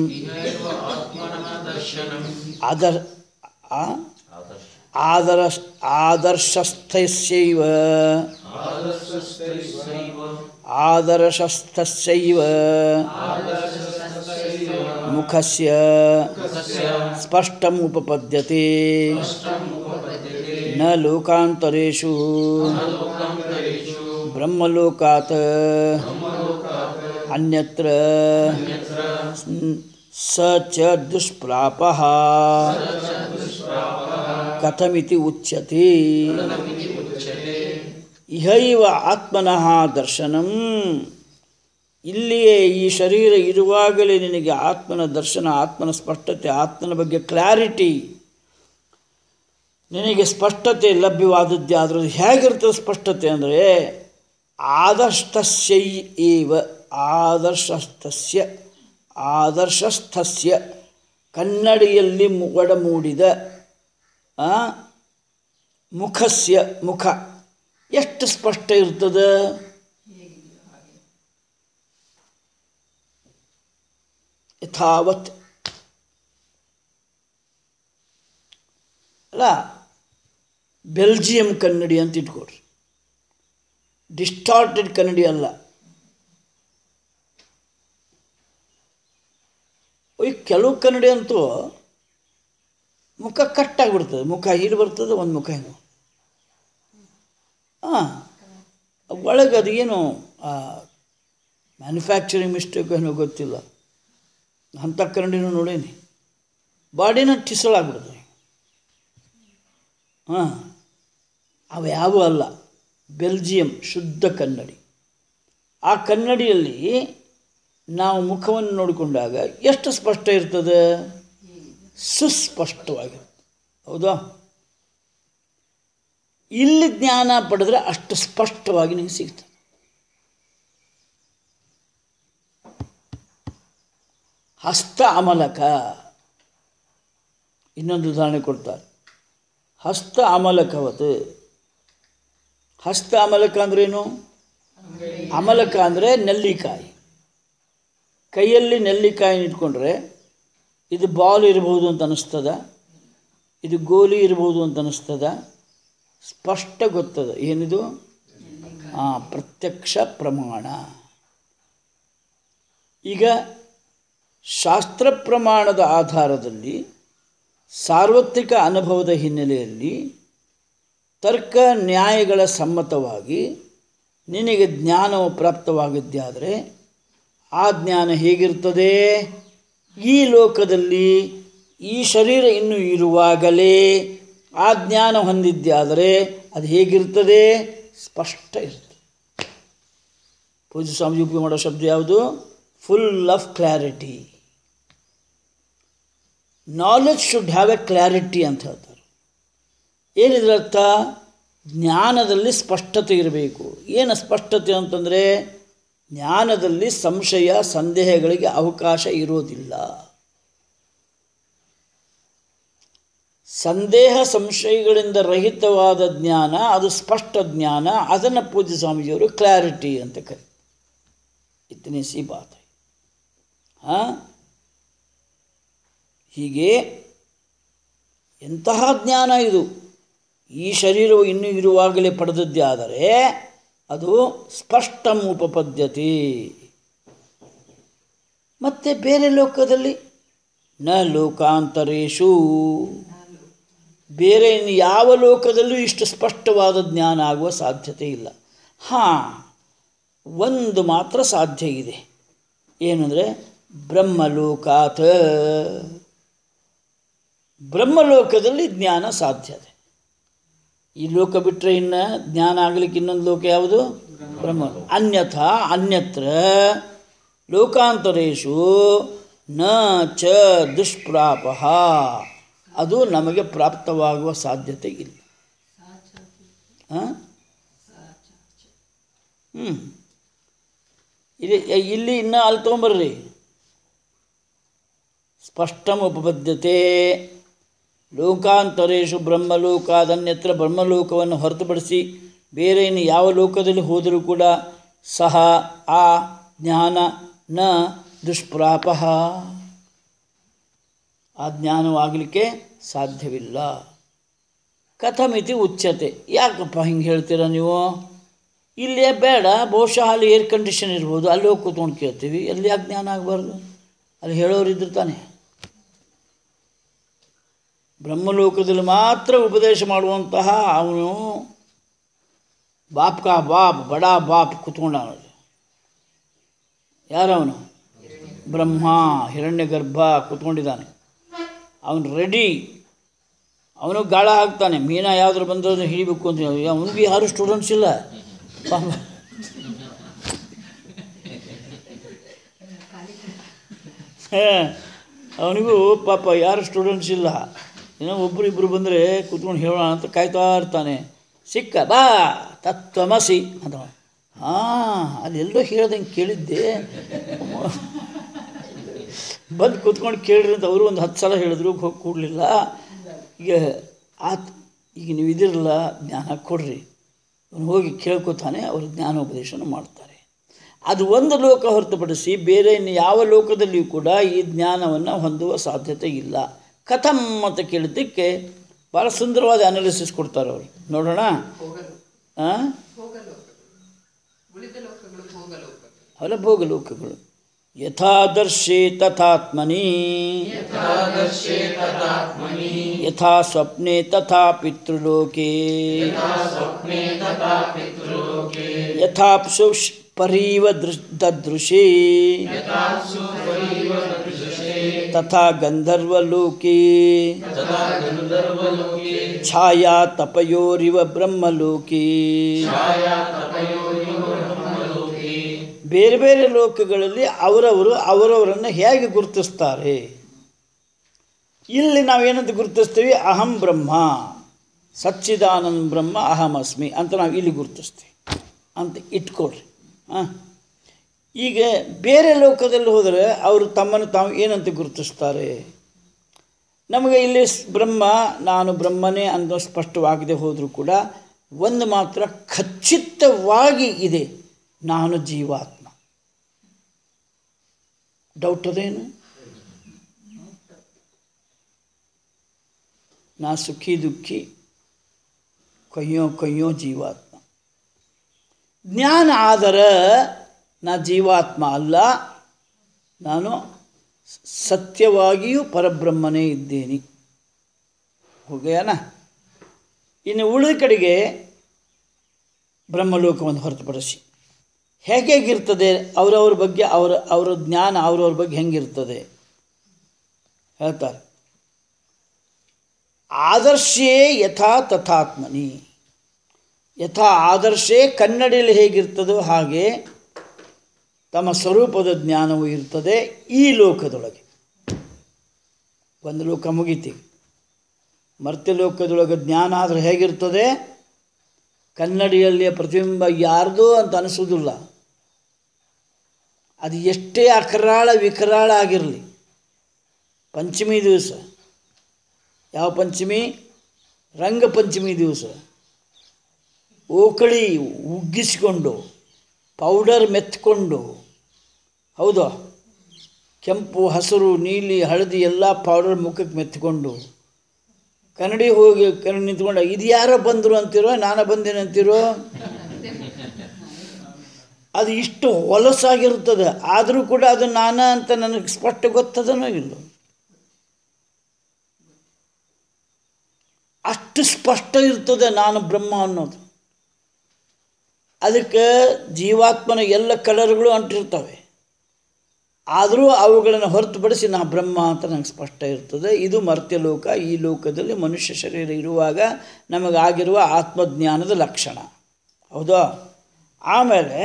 ಆದರ್ ಆ? ಆದರ ಆದರ್ಶಸ್ಥಸ್ಯೈವ ಆದರ್ಶಸ್ಥಸ್ಯೈವ ಮುಖಸ್ಯ ಸ್ಪಷ್ಟಂ ಉಪಪದ್ಯತೆ ನ ಲೋಕಾಂತರೇಷು ಬ್ರಹ್ಮಲೋಕಾತ್ ಅನ್ಯತ್ರ ಸ ಚ ದುಷ್ಪ್ರಾಪಃ ಕಥಮಿತಿ ಉಚ್ಯತೆ ಇಹೈವ ಆತ್ಮನಃ ದರ್ಶನಂ ಇಲ್ಲಿಯೇ ಈ ಶರೀರ ಇರುವಾಗಲೇ ನಿನಗೆ ಆತ್ಮನ ದರ್ಶನ ಆತ್ಮನ ಸ್ಪಷ್ಟತೆ ಆತ್ಮನ ಬಗ್ಗೆ ಕ್ಲಾರಿಟಿ ನಿನಗೆ ಸ್ಪಷ್ಟತೆ ಲಭ್ಯವಾದದ್ದೇ ಆದರೂ ಹೇಗಿರ್ತದೆ ಸ್ಪಷ್ಟತೆ ಅಂದರೆ ಆದರ್ಶಸ್ಯೈ ಏವ ಆದರ್ಶಸ್ಥಸ್ಯ ಆದರ್ಶಸ್ಥಸ್ಯ ಕನ್ನಡಿಯಲ್ಲಿ ಮು- ಒಡಮೂಡಿದ ಆ, ಮುಖಸ್ಯ ಮುಖ ಎಷ್ಟು ಸ್ಪಷ್ಟ ಇರ್ತದೆ ಯಥಾವತ್ ಅಲ್ಲ ಬೆಲ್ಜಿಯಂ ಕನ್ನಡಿ ಅಂತ ಇಟ್ಕೊಡ್ರಿ ಡಿಸ್ಟಾರ್ಟೆಡ್ ಕನ್ನಡಿ ಅಲ್ಲ ಈ ಕೆಲವು ಕನ್ನಡಿ ಅಂತೂ ಮುಖ ಕಟ್ಟಾಗ್ಬಿಡ್ತದೆ ಮುಖ ಹೀರು ಬರ್ತದೆ ಒಂದು ಮುಖ ಹಿಂಗೆ ಹಾಂ ಒಳಗೆ ಅದೇನು ಮ್ಯಾನುಫ್ಯಾಕ್ಚರಿಂಗ್ ಮಿಸ್ಟೇಕ್ ಏನೋ ಗೊತ್ತಿಲ್ಲ ಅಂಥ ಕನ್ನಡಿನೂ ನೋಡೀನಿ ಬಾಡಿನ ಟಿಸಳಾಗ್ಬಿಡ್ತದೆ ಹಾಂ ಅವು ಯಾವೂ ಅಲ್ಲ ಬೆಲ್ಜಿಯಂ ಶುದ್ಧ ಕನ್ನಡಿ ಆ ಕನ್ನಡಿಯಲ್ಲಿ ನಾವು ಮುಖವನ್ನು ನೋಡಿಕೊಂಡಾಗ ಎಷ್ಟು ಸ್ಪಷ್ಟ ಇರ್ತದೆ ಸುಸ್ಪಷ್ಟವಾಗಿರುತ್ತೆ ಹೌದಾ ಇಲ್ಲಿ ಜ್ಞಾನ ಪಡೆದ್ರೆ ಅಷ್ಟು ಸ್ಪಷ್ಟವಾಗಿ ನಿಮಗೆ ಸಿಗ್ತದೆ ಹಸ್ತ ಅಮಲಕ ಇನ್ನೊಂದು ಉದಾಹರಣೆ ಕೊಡ್ತಾರೆ ಹಸ್ತ ಅಮಲಕವತ್ ಹಸ್ತ ಅಮಲಕ ಅಂದ್ರೇನು ಅಮಲಕ ಅಂದರೆ ನೆಲ್ಲಿಕಾಯಿ ಕೈಯಲ್ಲಿ ನೆಲ್ಲಿಕಾಯಿ ಇಟ್ಕೊಂಡ್ರೆ ಇದು ಬಾಲ್ ಇರ್ಬೋದು ಅಂತ ಅನ್ನಿಸ್ತದ ಇದು ಗೋಲಿ ಇರ್ಬೋದು ಅಂತ ಅನ್ನಿಸ್ತದ ಸ್ಪಷ್ಟ ಗೊತ್ತದ ಏನಿದು ಆ ಪ್ರತ್ಯಕ್ಷ ಪ್ರಮಾಣ ಈಗ ಶಾಸ್ತ್ರ ಪ್ರಮಾಣದ ಆಧಾರದಲ್ಲಿ ಸಾರ್ವತ್ರಿಕ ಅನುಭವದ ಹಿನ್ನೆಲೆಯಲ್ಲಿ ತರ್ಕ ನ್ಯಾಯಗಳ ಸಮ್ಮತವಾಗಿ ನಿನಗೆ ಜ್ಞಾನವು ಪ್ರಾಪ್ತವಾಗಿದ್ದಾದರೆ ಆ ಜ್ಞಾನ ಹೇಗಿರ್ತದೆ ಈ ಲೋಕದಲ್ಲಿ ಈ ಶರೀರ ಇನ್ನೂ ಇರುವಾಗಲೇ ಆ ಜ್ಞಾನ ಹೊಂದಿದ್ದಾದರೆ ಅದು ಹೇಗಿರ್ತದೆ ಸ್ಪಷ್ಟ ಇರ್ತದೆ ಪೂಜ್ಯ ಸ್ವಾಮೀಜಿ ಉಪಯೋಗ ಮಾಡೋ ಶಬ್ದ ಯಾವುದು full of clarity knowledge should have a clarity ಅಂತ ಹೇಳ್ತಾರೆ ಏನಿದ್ರ ಅರ್ಥ ಜ್ಞಾನದಲ್ಲಿ ಸ್ಪಷ್ಟತೆ ಇರಬೇಕು ಏನು ಸ್ಪಷ್ಟತೆ ಅಂತಂದರೆ ಜ್ಞಾನದಲ್ಲಿ ಸಂಶಯ ಸಂದೇಹಗಳಿಗೆ ಅವಕಾಶ ಇರೋದಿಲ್ಲ ಸಂದೇಹ ಸಂಶಯಗಳಿಂದ ರಹಿತವಾದ ಜ್ಞಾನ ಅದು ಸ್ಪಷ್ಟ ಜ್ಞಾನ ಅದನ್ನು ಪೂಜ್ಯ ಸ್ವಾಮೀಜಿಯವರು ಕ್ಲಾರಿಟಿ ಅಂತ ಕರಿ ಇತನಿ ಸಿ ಬಾತ್ ಹೈ. ಹಾಂ ಹೀಗೆ ಎಂತಹ ಜ್ಞಾನ ಇದು ಈ ಶರೀರವು ಇನ್ನೂ ಇರುವಾಗಲೇ ಪಡೆದದ್ದೇ ಆದರೆ ಅದು ಸ್ಪಷ್ಟಂ ಉಪಪದ್ಯತೆ ಮತ್ತು ಬೇರೆ ಲೋಕದಲ್ಲಿ ನ ಲೋಕಾಂತರೇಶು ಬೇರೆ ಇನ್ನು ಯಾವ ಲೋಕದಲ್ಲೂ ಇಷ್ಟು ಸ್ಪಷ್ಟವಾದ ಜ್ಞಾನ ಆಗುವ ಸಾಧ್ಯತೆ ಇಲ್ಲ ಹಾಂ ಒಂದು ಮಾತ್ರ ಸಾಧ್ಯ ಇದೆ ಏನಂದರೆ ಬ್ರಹ್ಮಲೋಕಾತ್ ಬ್ರಹ್ಮಲೋಕದಲ್ಲಿ ಜ್ಞಾನ ಸಾಧ್ಯ ಇದೆ ಈ ಲೋಕ ಬಿಟ್ಟರೆ ಇನ್ನು ಜ್ಞಾನ ಆಗಲಿಕ್ಕೆ ಇನ್ನೊಂದು ಲೋಕ ಯಾವುದು ಬ್ರಹ್ಮ ಅನ್ಯಥಾ ಅನ್ಯತ್ರ ಲೋಕಾಂತರೇಶು ನ ಚ ದುಷ್ಪ್ರಾಪ ಅದು ನಮಗೆ ಪ್ರಾಪ್ತವಾಗುವ ಸಾಧ್ಯತೆ ಇಲ್ಲ ಹಾಂ ಹ್ಞೂ ಇಲ್ಲಿ ಇಲ್ಲಿ ಇನ್ನೂ ಅಲ್ಲಿ ತೊಗೊಂಬರ್ರಿ ಸ್ಪಷ್ಟಂ ಉಪಪದ್ಯತೆ ಲೋಕಾಂತರೇಶು ಬ್ರಹ್ಮಲೋಕಾದನ್ಯತ್ರ ಬ್ರಹ್ಮಲೋಕವನ್ನು ಹೊರತುಪಡಿಸಿ ಬೇರೆ ಇನ್ನು ಯಾವ ಲೋಕದಲ್ಲಿ ಹೋದರೂ ಕೂಡ ಸಹ ಆ ಜ್ಞಾನ ನ ದುಷ್ಪ್ರಾಪ ಆ ಜ್ಞಾನವಾಗಲಿಕ್ಕೆ ಸಾಧ್ಯವಿಲ್ಲ ಕಥಮಿತಿ ಉಚ್ಯತೆ ಯಾಕಪ್ಪ ಹಿಂಗೆ ಹೇಳ್ತೀರಾ ನೀವು ಇಲ್ಲೇ ಬೇಡ ಬಹುಶಃ ಅಲ್ಲಿ ಏರ್ ಕಂಡೀಷನ್ ಇರ್ಬೋದು ಅಲ್ಲಿ ಹೋಗಿ ಕೂತ್ಕೊಂಡು ಕೇಳ್ತೀವಿ ಎಲ್ಲಿ ಯಾಕೆ ಜ್ಞಾನ ಆಗಬಾರ್ದು ಅಲ್ಲಿ ಹೇಳೋರು ಇದ್ರು ತಾನೆ ಬ್ರಹ್ಮಲೋಕದಲ್ಲಿ ಮಾತ್ರ ಉಪದೇಶ ಮಾಡುವಂತಹ ಅವನು ಬಾಪ್ ಕಾ ಬಾಪ್ ಬಡಾ ಬಾಪ್ ಕುತ್ಕೊಂಡ ಯಾರವನು ಬ್ರಹ್ಮ ಹಿರಣ್ಯ ಗರ್ಭ ಕುತ್ಕೊಂಡಿದ್ದಾನೆ ಅವನು ರೆಡಿ ಅವನು ಗಾಳ ಹಾಕ್ತಾನೆ ಮೀನಾ ಯಾವ್ದಾರು ಬಂದ್ರೆ ಹಿಡಿಬೇಕು ಅಂತ ಅವನಿಗೆ ಯಾರು ಸ್ಟೂಡೆಂಟ್ಸ್ ಇಲ್ಲ ಪಾಪ ಅವನಿಗೂ ಪಾಪ ಯಾರು ಸ್ಟೂಡೆಂಟ್ಸ್ ಇಲ್ಲ ಏನೋ ಒಬ್ಬರು ಇಬ್ಬರು ಬಂದರೆ ಕೂತ್ಕೊಂಡು ಹೇಳೋಣ ಅಂತ ಕಾಯ್ತಾ ಇರ್ತಾನೆ ಸಿಕ್ಕ ಬಾ ತತ್ವಮಸಿ ಅಂತ ಹಾಂ ಅಲ್ಲೆಲ್ಲೋ ಹೇಳ್ದಂಗೆ ಕೇಳಿದ್ದೆ ಬಂದು ಕೂತ್ಕೊಂಡು ಕೇಳ್ರಿ ಅಂತ ಅವರು ಒಂದು ಹತ್ತು ಸಲ ಹೇಳಿದ್ರು ಹೋಗಿ ಕೂಡಲಿಲ್ಲ ಈಗ ಆತ್ ಈಗ ನೀವು ಇದಿರಲ್ಲ ಜ್ಞಾನ ಕೊಡ್ರಿ ಅವನು ಹೋಗಿ ಕೇಳ್ಕೊತಾನೆ ಅವರು ಜ್ಞಾನೋಪದೇಶನ ಮಾಡ್ತಾರೆ ಅದು ಒಂದು ಲೋಕ ಹೊರತುಪಡಿಸಿ ಬೇರೆ ಇನ್ನು ಯಾವ ಲೋಕದಲ್ಲಿಯೂ ಕೂಡ ಈ ಜ್ಞಾನವನ್ನು ಹೊಂದುವ ಸಾಧ್ಯತೆ ಇಲ್ಲ ಕಥಂ ಅಂತ ಕೇಳಿದ್ದಕ್ಕೆ ಭಾಳ ಸುಂದರವಾದ ಅನಾಲಿಸಿಸ್ ಕೊಡ್ತಾರೆ ಅವರು ನೋಡೋಣ ಹಾಂ ಅವಲ ಭೋಗಲೋಕಗಳು ಯಥಾದರ್ಶೆ ತಥಾತ್ಮನಿ ಯಥಾ ಸ್ವಪ್ನೆ ತಥಾ ಪಿತೃಲೋಕೆ ಯಥಾಪ್ಸು ಪರೀವ ದೃಶ್ ದದೃಶೇ ತಥಾ ಗಂಧರ್ವಲೋಕೆ ಛಾಯಾ ತಪಯೋರಿವ ಬ್ರಹ್ಮಲೋಕೆ ಬೇರೆ ಬೇರೆ ಲೋಕಗಳಲ್ಲಿ ಅವರವರು ಅವರವರನ್ನು ಹೇಗೆ ಗುರುತಿಸ್ತಾರೆ ಇಲ್ಲಿ ನಾವೇನಂತ ಗುರುತಿಸ್ತೀವಿ ಅಹಂ ಬ್ರಹ್ಮ ಸಚ್ಚಿದಾನಂದ ಬ್ರಹ್ಮ ಅಹಮಸ್ಮಿ ಅಂತ ನಾವು ಇಲ್ಲಿ ಗುರುತಿಸ್ತೀವಿ ಅಂತ ಇಟ್ಕೊಳ್ರಿ ಹಾಂ ಈಗ ಬೇರೆ ಲೋಕದಲ್ಲಿ ಹೋದರೆ ಅವರು ತಮ್ಮನ್ನು ತಾವು ಏನಂತ ಗುರುತಿಸ್ತಾರೆ ನಮಗೆ ಇಲ್ಲಿ ಸ್- ಬ್ರಹ್ಮ ನಾನು ಬ್ರಹ್ಮನೇ ಅನ್ನೋ ಸ್ಪಷ್ಟವಾಗದೆ ಹೋದರೂ ಕೂಡ ಒಂದು ಮಾತ್ರ ಖಚಿತವಾಗಿ ಇದೆ ನಾನು ಜೀವಾತ್ಮ ಡೌಟ್ ಅದೇನು ನಾ ಸುಖಿ ದುಃಖಿ ಕೊಯ್ಯೋ ಕೊಯ್ಯೋ ಜೀವಾತ್ಮ ಜ್ಞಾನ ಆದರೆ ನಾ ಜೀವಾತ್ಮ ಅಲ್ಲ ನಾನು ಸ- ಸತ್ಯವಾಗಿಯೂ ಪರಬ್ರಹ್ಮನೇ ಇದ್ದೇನೆ ಹೋಗ್ಯಾನ ಇನ್ನು ಉಳಿದ ಕಡೆಗೆ ಬ್ರಹ್ಮಲೋಕವನ್ನು ಹೊರತುಪಡಿಸಿ ಹೇಗೆ ಹೇಗಿರ್ತದೆ ಅವರವ್ರ ಬಗ್ಗೆ ಅವರ ಅವರ ಜ್ಞಾನ ಅವರವ್ರ ಬಗ್ಗೆ ಹೆಂಗಿರ್ತದೆ ಹೇಳ್ತಾರೆ ಆದರ್ಶೇ ಯಥಾ ತಥಾತ್ಮನಿ ಯಥಾ ಆದರ್ಶೇ ಕನ್ನಡಿಯಲ್ಲಿ ಹೇಗಿರ್ತದೋ ಹಾಗೆ ತಮ್ಮ ಸ್ವರೂಪದ ಜ್ಞಾನವು ಇರ್ತದೆ ಈ ಲೋಕದೊಳಗೆ ಒಂದು ಲೋಕ ಮುಗೀತಿ ಮರ್ತ್ಯ ಲೋಕದೊಳಗೆ ಜ್ಞಾನ ಆದರೆ ಹೇಗಿರ್ತದೆ ಕನ್ನಡಿಯಲ್ಲಿಯ ಪ್ರತಿಬಿಂಬ ಯಾರ್ದೋ ಅಂತ ಅನಿಸೋದಿಲ್ಲ ಅದು ಎಷ್ಟೇ ಅಕರಾಳ ವಿಕರಾಳ ಆಗಿರಲಿ ಪಂಚಮಿ ದಿವಸ ಯಾವ ಪಂಚಮಿ ರಂಗಪಂಚಮಿ ದಿವಸ ಓಕಳಿ ಉಗ್ಗಿಸಿಕೊಂಡು ಪೌಡರ್ ಮೆತ್ಕೊಂಡು ಹೌದಾ ಕೆಂಪು ಹಸಿರು ನೀಲಿ ಹಳದಿ ಎಲ್ಲ ಪೌಡರ್ ಮುಖಕ್ಕೆ ಮೆತ್ಕೊಂಡು ಕನ್ನಡಿ ಹೋಗಿ ಕನ್ನಡಿ ನಿಂತ್ಕೊಂಡು ಇದು ಯಾರೋ ಬಂದರು ಅಂತೀರೋ ನಾನು ಬಂದೇನೆ ಅಂತೀರೋ ಅದು ಇಷ್ಟು ಹೊಲಸಾಗಿರ್ತದೆ ಆದರೂ ಕೂಡ ಅದು ನಾನ ಅಂತ ನನಗೆ ಸ್ಪಷ್ಟ ಗೊತ್ತದನೋ ಇಲ್ಲ ಅಷ್ಟು ಸ್ಪಷ್ಟ ಇರ್ತದೆ ನಾನು ಬ್ರಹ್ಮ ಅನ್ನೋದು ಅದಕ್ಕೆ ಜೀವಾತ್ಮನ ಎಲ್ಲ ಕಲರ್ಗಳು ಅಂಟಿರ್ತವೆ ಆದರೂ ಅವುಗಳನ್ನು ಹೊರತುಪಡಿಸಿ ನಾ ಬ್ರಹ್ಮ ಅಂತ ನಂಗೆ ಸ್ಪಷ್ಟ ಇರ್ತದೆ ಇದು ಮರ್ತ್ಯಲೋಕ ಈ ಲೋಕದಲ್ಲಿ ಮನುಷ್ಯ ಶರೀರ ಇರುವಾಗ ನಮಗಾಗಿರುವ ಆತ್ಮಜ್ಞಾನದ ಲಕ್ಷಣ ಹೌದಾ ಆಮೇಲೆ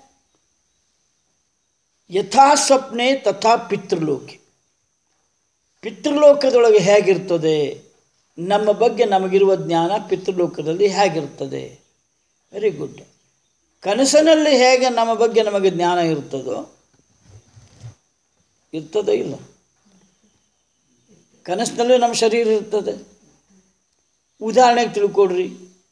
ಯಥಾ ಸ್ವಪ್ನೆ ತಥಾ ಪಿತೃಲೋಕೆ ಪಿತೃಲೋಕದೊಳಗೆ ಹೇಗಿರ್ತದೆ ನಮ್ಮ ಬಗ್ಗೆ ನಮಗಿರುವ ಜ್ಞಾನ ಪಿತೃಲೋಕದಲ್ಲಿ ಹೇಗಿರ್ತದೆ ವೆರಿ ಗುಡ್ ಕನಸಿನಲ್ಲಿ ಹೇಗೆ ನಮ್ಮ ಬಗ್ಗೆ ನಮಗೆ ಜ್ಞಾನ ಇರ್ತದೋ ಇರ್ತದೋ ಇಲ್ಲ ಕನಸಿನಲ್ಲೂ ನಮ್ಮ ಶರೀರ ಇರ್ತದೆ ಉದಾಹರಣೆಗೆ ತಿಳ್ಕೊಡ್ರಿ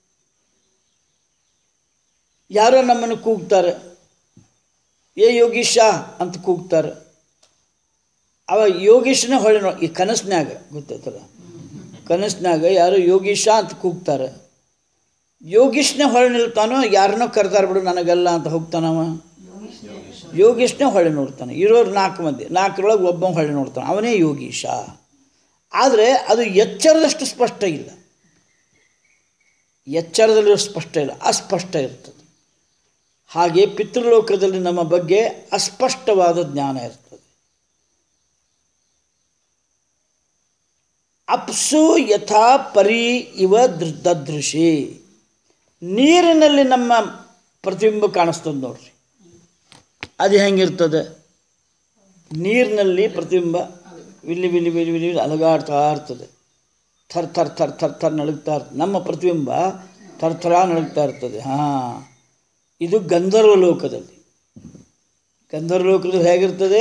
ಯಾರೋ ನಮ್ಮನ್ನು ಕೂಗ್ತಾರೆ ಏ ಯೋಗೀಶ ಅಂತ ಕೂಗ್ತಾರೆ ಅವ ಯೋಗೀಶನೇ ಹೊಳೆ ನೋ ಈ ಕನಸ್ನ್ಯಾಗ ಗೊತ್ತೈತಲ್ಲ ಕನಸ್ನ್ಯಾಗ ಯಾರೋ ಯೋಗೀಶ ಅಂತ ಕೂಗ್ತಾರೆ ಯೋಗೀಶ್ನೇ ಹೊಳೆ ನಿಲ್ತಾನೋ ಯಾರನ್ನೋ ಕರೆದಾರ ಬಿಡು ನನಗೆಲ್ಲ ಅಂತ ಹೋಗ್ತಾನವ ಯೋಗೀಶ್ನೇ ಹೊಳೆ ನೋಡ್ತಾನೆ ಇರೋರು ನಾಲ್ಕು ಮಂದಿ ನಾಲ್ಕರೊಳಗೆ ಒಬ್ಬ ಹೊಳೆ ನೋಡ್ತಾನೆ ಅವನೇ ಯೋಗೀಶ ಆದರೆ ಅದು ಎಚ್ಚರದಷ್ಟು ಸ್ಪಷ್ಟ ಇಲ್ಲ ಎಚ್ಚರದಲ್ಲಿರೋ ಸ್ಪಷ್ಟ ಇಲ್ಲ ಅಸ್ಪಷ್ಟ ಇರ್ತದೆ ಹಾಗೆ ಪಿತೃಲೋಕದಲ್ಲಿ ನಮ್ಮ ಬಗ್ಗೆ ಅಸ್ಪಷ್ಟವಾದ ಜ್ಞಾನ ಇರ್ತದೆ ಅಪ್ಸು ಯಥಾ ಪರಿ ಇವ ದೃ- ದದೃಶಿ ನೀರಿನಲ್ಲಿ ನಮ್ಮ ಪ್ರತಿಬಿಂಬ ಕಾಣಿಸ್ತದೆ ನೋಡ್ರಿ ಅದು ಹೆಂಗಿರ್ತದೆ ನೀರಿನಲ್ಲಿ ಪ್ರತಿಬಿಂಬ ವಿಲ್ಲಿ ವಿಲ್ಲಿ ವಿಲ್ಲಿ ವಿಲ್ಲಿ ವಿಲ್ಲಿ ಅಲಗಾಡ್ತಾ ಇರ್ತದೆ ಥರ್ ಥರ್ ಥರ್ ಥರ್ ಥರ್ ನಡುಗ್ತಾ ಇರ್ತದೆ ನಮ್ಮ ಪ್ರತಿಬಿಂಬ ಥರ್ ಥರ ನಡುಗ್ತಾ ಇರ್ತದೆ ಹಾಂ ಇದು ಗಂಧರ್ವ ಲೋಕದಲ್ಲಿ ಗಂಧರ್ವ ಲೋಕದಲ್ಲಿ ಹೇಗಿರ್ತದೆ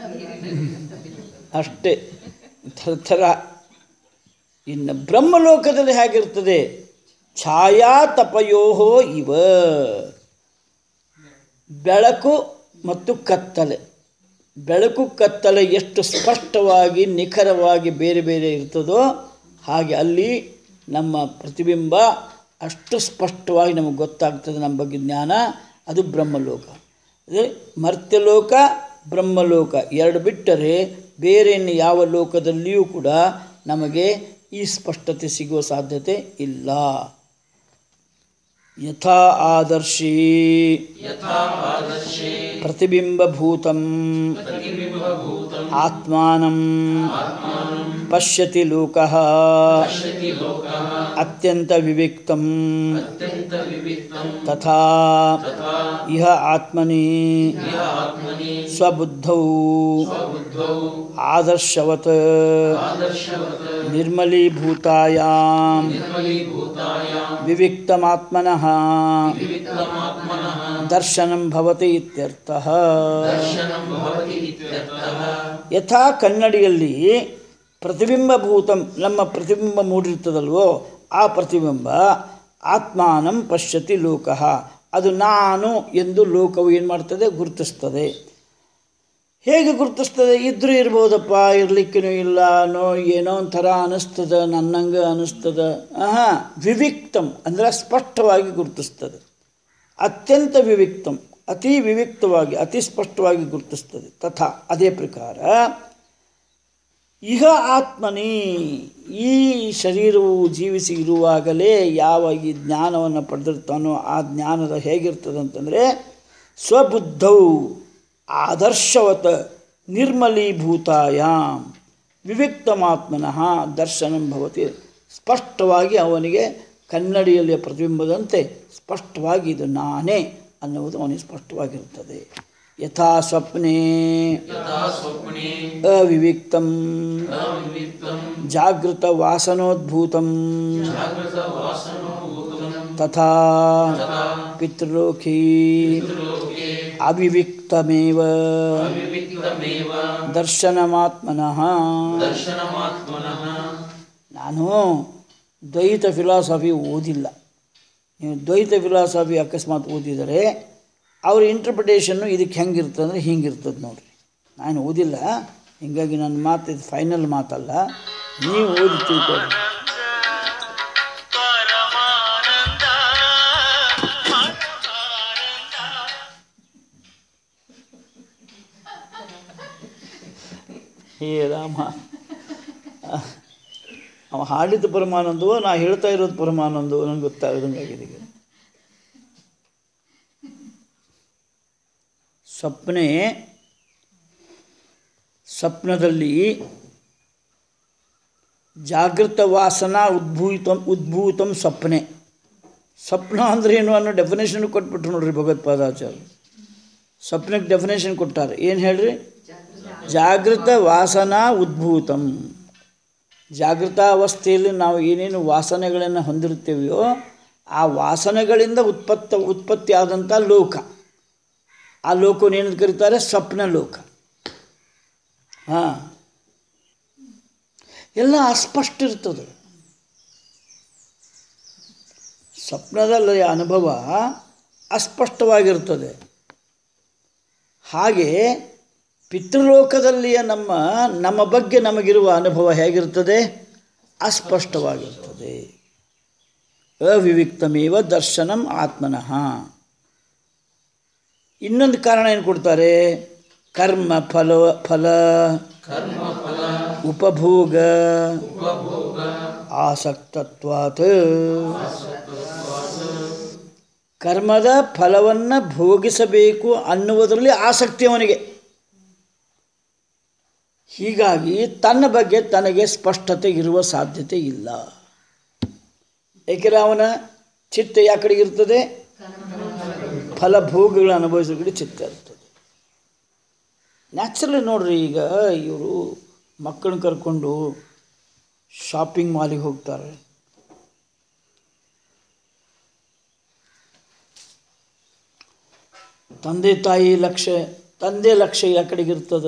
ಅಷ್ಟೇ ಥರ ಥರ ಇನ್ನು ಬ್ರಹ್ಮಲೋಕದಲ್ಲಿ ಹೇಗಿರ್ತದೆ ಛಾಯಾ ತಪಯೋಹೋ ಇವ ಬೆಳಕು ಮತ್ತು ಕತ್ತಲೆ ಬೆಳಕು ಕತ್ತಲೆ ಎಷ್ಟು ಸ್ಪಷ್ಟವಾಗಿ ನಿಖರವಾಗಿ ಬೇರೆ ಬೇರೆ ಇರ್ತದೋ ಹಾಗೆ ಅಲ್ಲಿ ನಮ್ಮ ಪ್ರತಿಬಿಂಬ ಅಷ್ಟು ಸ್ಪಷ್ಟವಾಗಿ ನಮಗೆ ಗೊತ್ತಾಗ್ತದೆ ನಮ್ಮ ಬಗ್ಗೆ ಜ್ಞಾನ ಅದು ಬ್ರಹ್ಮಲೋಕ ಅದೇ ಮರ್ತ್ಯಲೋಕ ಬ್ರಹ್ಮಲೋಕ ಎರಡು ಬಿಟ್ಟರೆ ಬೇರೆ ಇನ್ನು ಯಾವ ಲೋಕದಲ್ಲಿಯೂ ಕೂಡ ನಮಗೆ ಈ ಸ್ಪಷ್ಟತೆ ಸಿಗುವ ಸಾಧ್ಯತೆ ಇಲ್ಲ ಯಥಾ ಆದರ್ಶಿ ಪ್ರತಿಬಿಂಬಭೂತಂ ಆತ್ಮಾನಂ ಪಶ್ಯತಿ ಲೋಕಃ ಅತ್ಯಂತ ವಿವಿಕ್ತಂ ತಥಾ ಇಹ ಆತ್ಮನಿ ಸ್ವಬುದ್ಧೌ ಆದರ್ಶವತ್ ನಿರ್ಮಲೀಭೂತಾಯಾಂ ವಿವಿಕ್ತಮಾತ್ಮನಃ ದರ್ಶನಂ ಭವತಿ ಇತ್ಯರ್ಥಃ ಯಥಾ ಕನ್ನಡಿಯಲ್ಲಿ ಪ್ರತಿಬಿಂಬಭೂತಂ ನಮ್ಮ ಪ್ರತಿಬಿಂಬ ಮೂಡಿರ್ತದಲ್ವೋ ಆ ಪ್ರತಿಬಿಂಬ ಆತ್ಮಾನಂ ಪಶ್ಯತಿ ಲೋಕಃ ಅದು ನಾನು ಎಂದು ಲೋಕವು ಏನು ಮಾಡ್ತದೆ ಗುರುತಿಸ್ತದೆ ಹೇಗೆ ಗುರುತಿಸ್ತದೆ ಇದ್ರೂ ಇರ್ಬೋದಪ್ಪ ಇರ್ಲಿಕ್ಕೇನೂ ಇಲ್ಲ ನೋ ಏನೋ ಒಂಥರ ಅನ್ನಿಸ್ತದೆ ನನ್ನಂಗೆ ಅನ್ನಿಸ್ತದೆ ಹಾಂ ವಿವಿಕ್ತಂ ಅಂದರೆ ಸ್ಪಷ್ಟವಾಗಿ ಗುರುತಿಸ್ತದೆ ಅತ್ಯಂತ ವಿವಿಕ್ತಂ ಅತಿ ವಿವಿಕ್ತವಾಗಿ ಅತಿ ಸ್ಪಷ್ಟವಾಗಿ ಗುರುತಿಸ್ತದೆ ತಥಾ ಅದೇ ಪ್ರಕಾರ ಇಹ ಆತ್ಮನಿ ಈ ಶರೀರವು ಜೀವಿಸಿ ಇರುವಾಗಲೇ ಯಾವ ಈ ಜ್ಞಾನವನ್ನು ಪಡೆದಿರ್ತಾನೋ ಆ ಜ್ಞಾನದ ಹೇಗಿರ್ತದೆ ಅಂತಂದರೆ ಸ್ವಬುದ್ಧವು ಆದರ್ಶವತ ನಿರ್ಮಲೀಭೂತಾಯಾಮ್ ವಿವಿಕ್ತಮಾತ್ಮನಃ ದರ್ಶನಂ ಭವತಿ ಸ್ಪಷ್ಟವಾಗಿ ಅವನಿಗೆ ಕನ್ನಡಿಯಲ್ಲಿ ಪ್ರತಿಬಿಂಬದಂತೆ ಸ್ಪಷ್ಟವಾಗಿ ಇದು ನಾನೇ ಅನ್ನುವುದು ಅವನಿಗೆ ಸ್ಪಷ್ಟವಾಗಿರುತ್ತದೆ ಯಥಾ ಸ್ವಪ್ನೆ ಅವಿವಿಕ್ತಂ ಜಾಗೃತ ವಾಸನೋದ್ಭೂತಂ ತಥಾ ಪಿತೃಲೋಕಿ ಅವಿವಿಕ್ತಮೇವ ದರ್ಶನಮಾತ್ಮನಃ ನಾನು ದ್ವೈತ ಫಿಲಾಸಫಿ ಓದಿಲ್ಲ ನೀವು ದ್ವೈತ ಫಿಲಾಸಫಿ ಅಕಸ್ಮಾತ್ ಓದಿದರೆ ಅವ್ರ ಇಂಟರ್ಪ್ರಿಟೇಷನ್ನು ಇದಕ್ಕೆ ಹೆಂಗಿರ್ತದೆ ಅಂದರೆ ಹಿಂಗಿರ್ತದೆ ನೋಡ್ರಿ ನಾನು ಓದಿಲ್ಲ ಹೀಗಾಗಿ ನನ್ನ ಮಾತು ಇದು ಫೈನಲ್ ಮಾತಲ್ಲ ನೀವು ಓದಿ ತಿಳ್ಕೊಳ್ಳಿ ಹೇ ರಾಮ ಅವ ಹಾಡಿದ ಪರಮಾನಂದವೋ ನಾ ಹೇಳ್ತಾ ಇರೋದು ಪರಮಾನಂದವೋ ನನಗೆ ಗೊತ್ತಾಗದಂಗೆ ಆಗಿದೆ ಈಗ ಸ್ವಪ್ನೆ ಸ್ವಪ್ನದಲ್ಲಿ ಜಾಗೃತ ವಾಸನ ಉದ್ಭೂತಂ ಉದ್ಭೂತಂ ಸ್ವಪ್ನೆ ಸ್ವಪ್ನ ಅಂದ್ರೆ ಏನು ಅನ್ನೋ ಡೆಫಿನೇಷನ್ ಕೊಟ್ಬಿಟ್ರು ನೋಡ್ರಿ ಭಗವತ್ಪಾದಾಚಾರ್ಯ ಸ್ವಪ್ನಕ್ಕೆ ಡೆಫಿನೇಷನ್ ಕೊಟ್ಟಾರೆ ಏನು ಹೇಳ್ರಿ ಜಾಗೃತ ವಾಸನಾ ಉದ್ಭೂತಂ ಜಾಗೃತ ಅವಸ್ಥೆಯಲ್ಲಿ ನಾವು ಏನೇನು ವಾಸನೆಗಳನ್ನು ಹೊಂದಿರುತ್ತೇವೆಯೋ ಆ ವಾಸನೆಗಳಿಂದ ಉತ್ಪತ್ತ ಉತ್ಪತ್ತಿ ಆದಂಥ ಲೋಕ ಆ ಲೋಕವನ್ನು ಏನಂತ ಕರೀತಾರೆ ಸ್ವಪ್ನ ಲೋಕ ಹಾಂ ಎಲ್ಲ ಅಸ್ಪಷ್ಟ ಇರ್ತದೆ ಸ್ವಪ್ನದಲ್ಲಿ ಅನುಭವ ಅಸ್ಪಷ್ಟವಾಗಿರ್ತದೆ ಹಾಗೆ ಪಿತೃಲೋಕದಲ್ಲಿಯ ನಮ್ಮ ನಮ್ಮ ಬಗ್ಗೆ ನಮಗಿರುವ ಅನುಭವ ಹೇಗಿರ್ತದೆ ಅಸ್ಪಷ್ಟವಾಗಿರ್ತದೆ ಅವಿವಿಕ್ತಮೇವ ದರ್ಶನಂ ಆತ್ಮನಃ ಇನ್ನೊಂದು ಕಾರಣ ಏನು ಕೊಡ್ತಾರೆ ಕರ್ಮ ಫಲ ಫಲ ಉಪಭೋಗ ಆಸಕ್ತತ್ವಾತ್ ಕರ್ಮದ ಫಲವನ್ನು ಭೋಗಿಸಬೇಕು ಅನ್ನುವುದರಲ್ಲಿ ಆಸಕ್ತಿ ಅವನಿಗೆ ಹೀಗಾಗಿ ತನ್ನ ಬಗ್ಗೆ ತನಗೆ ಸ್ಪಷ್ಟತೆ ಇರುವ ಸಾಧ್ಯತೆ ಇಲ್ಲ ಏಕೆಂದರೆ ಅವನ ಚಿತ್ತ ಯಾವ ಕಡೆಗೆ ಇರ್ತದೆ ಫಲಭೋಗಗಳು ಅನುಭವಿಸೋ ಕಡೆ ಚಿತ್ತ ಇರ್ತದೆ ನ್ಯಾಚುರಲಿ ನೋಡ್ರಿ ಈಗ ಇವರು ಮಕ್ಕಳನ್ನ ಕರ್ಕೊಂಡು ಶಾಪಿಂಗ್ ಮಾಲಿಗೆ ಹೋಗ್ತಾರೆ ತಂದೆ ತಾಯಿ ಲಕ್ಷ್ಯ ತಂದೆ ಲಕ್ಷ್ಯ ಯಾವ ಕಡೆಗೆ ಇರ್ತದೆ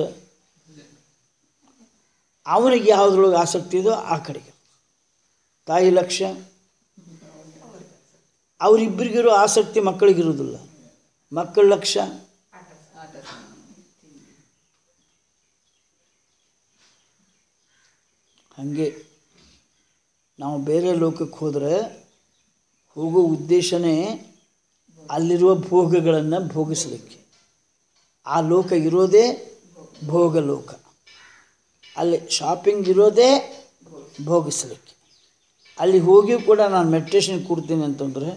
ಅವನಿಗೆ ಯಾವುದ್ರೊಳಗೆ ಆಸಕ್ತಿ ಇದೋ ಆ ಕಡೆಗೆ ತಾಯಿ ಲಕ್ಷ್ಯ ಅವರಿಬ್ಬರಿಗಿರೋ ಆಸಕ್ತಿ ಮಕ್ಕಳಿಗಿರೋದಿಲ್ಲ ಮಕ್ಕಳ ಲಕ್ಷ್ಯ ಹಾಗೆ ನಾವು ಬೇರೆ ಲೋಕಕ್ಕೆ ಹೋದರೆ ಹೋಗೋ ಉದ್ದೇಶನೇ ಅಲ್ಲಿರುವ ಭೋಗಗಳನ್ನು ಭೋಗಿಸಲಿಕ್ಕೆ ಆ ಲೋಕ ಇರೋದೇ ಭೋಗ ಲೋಕ ಅಲ್ಲಿ ಶಾಪಿಂಗ್ ಇರೋದೇ ಭೋಗಿಸಲಿಕ್ಕೆ ಅಲ್ಲಿ ಹೋಗಿ ಕೂಡ ನಾನು ಮೆಡಿಟೇಷನ್ ಕೊಡ್ತೀನಿ ಅಂತಂದರೆ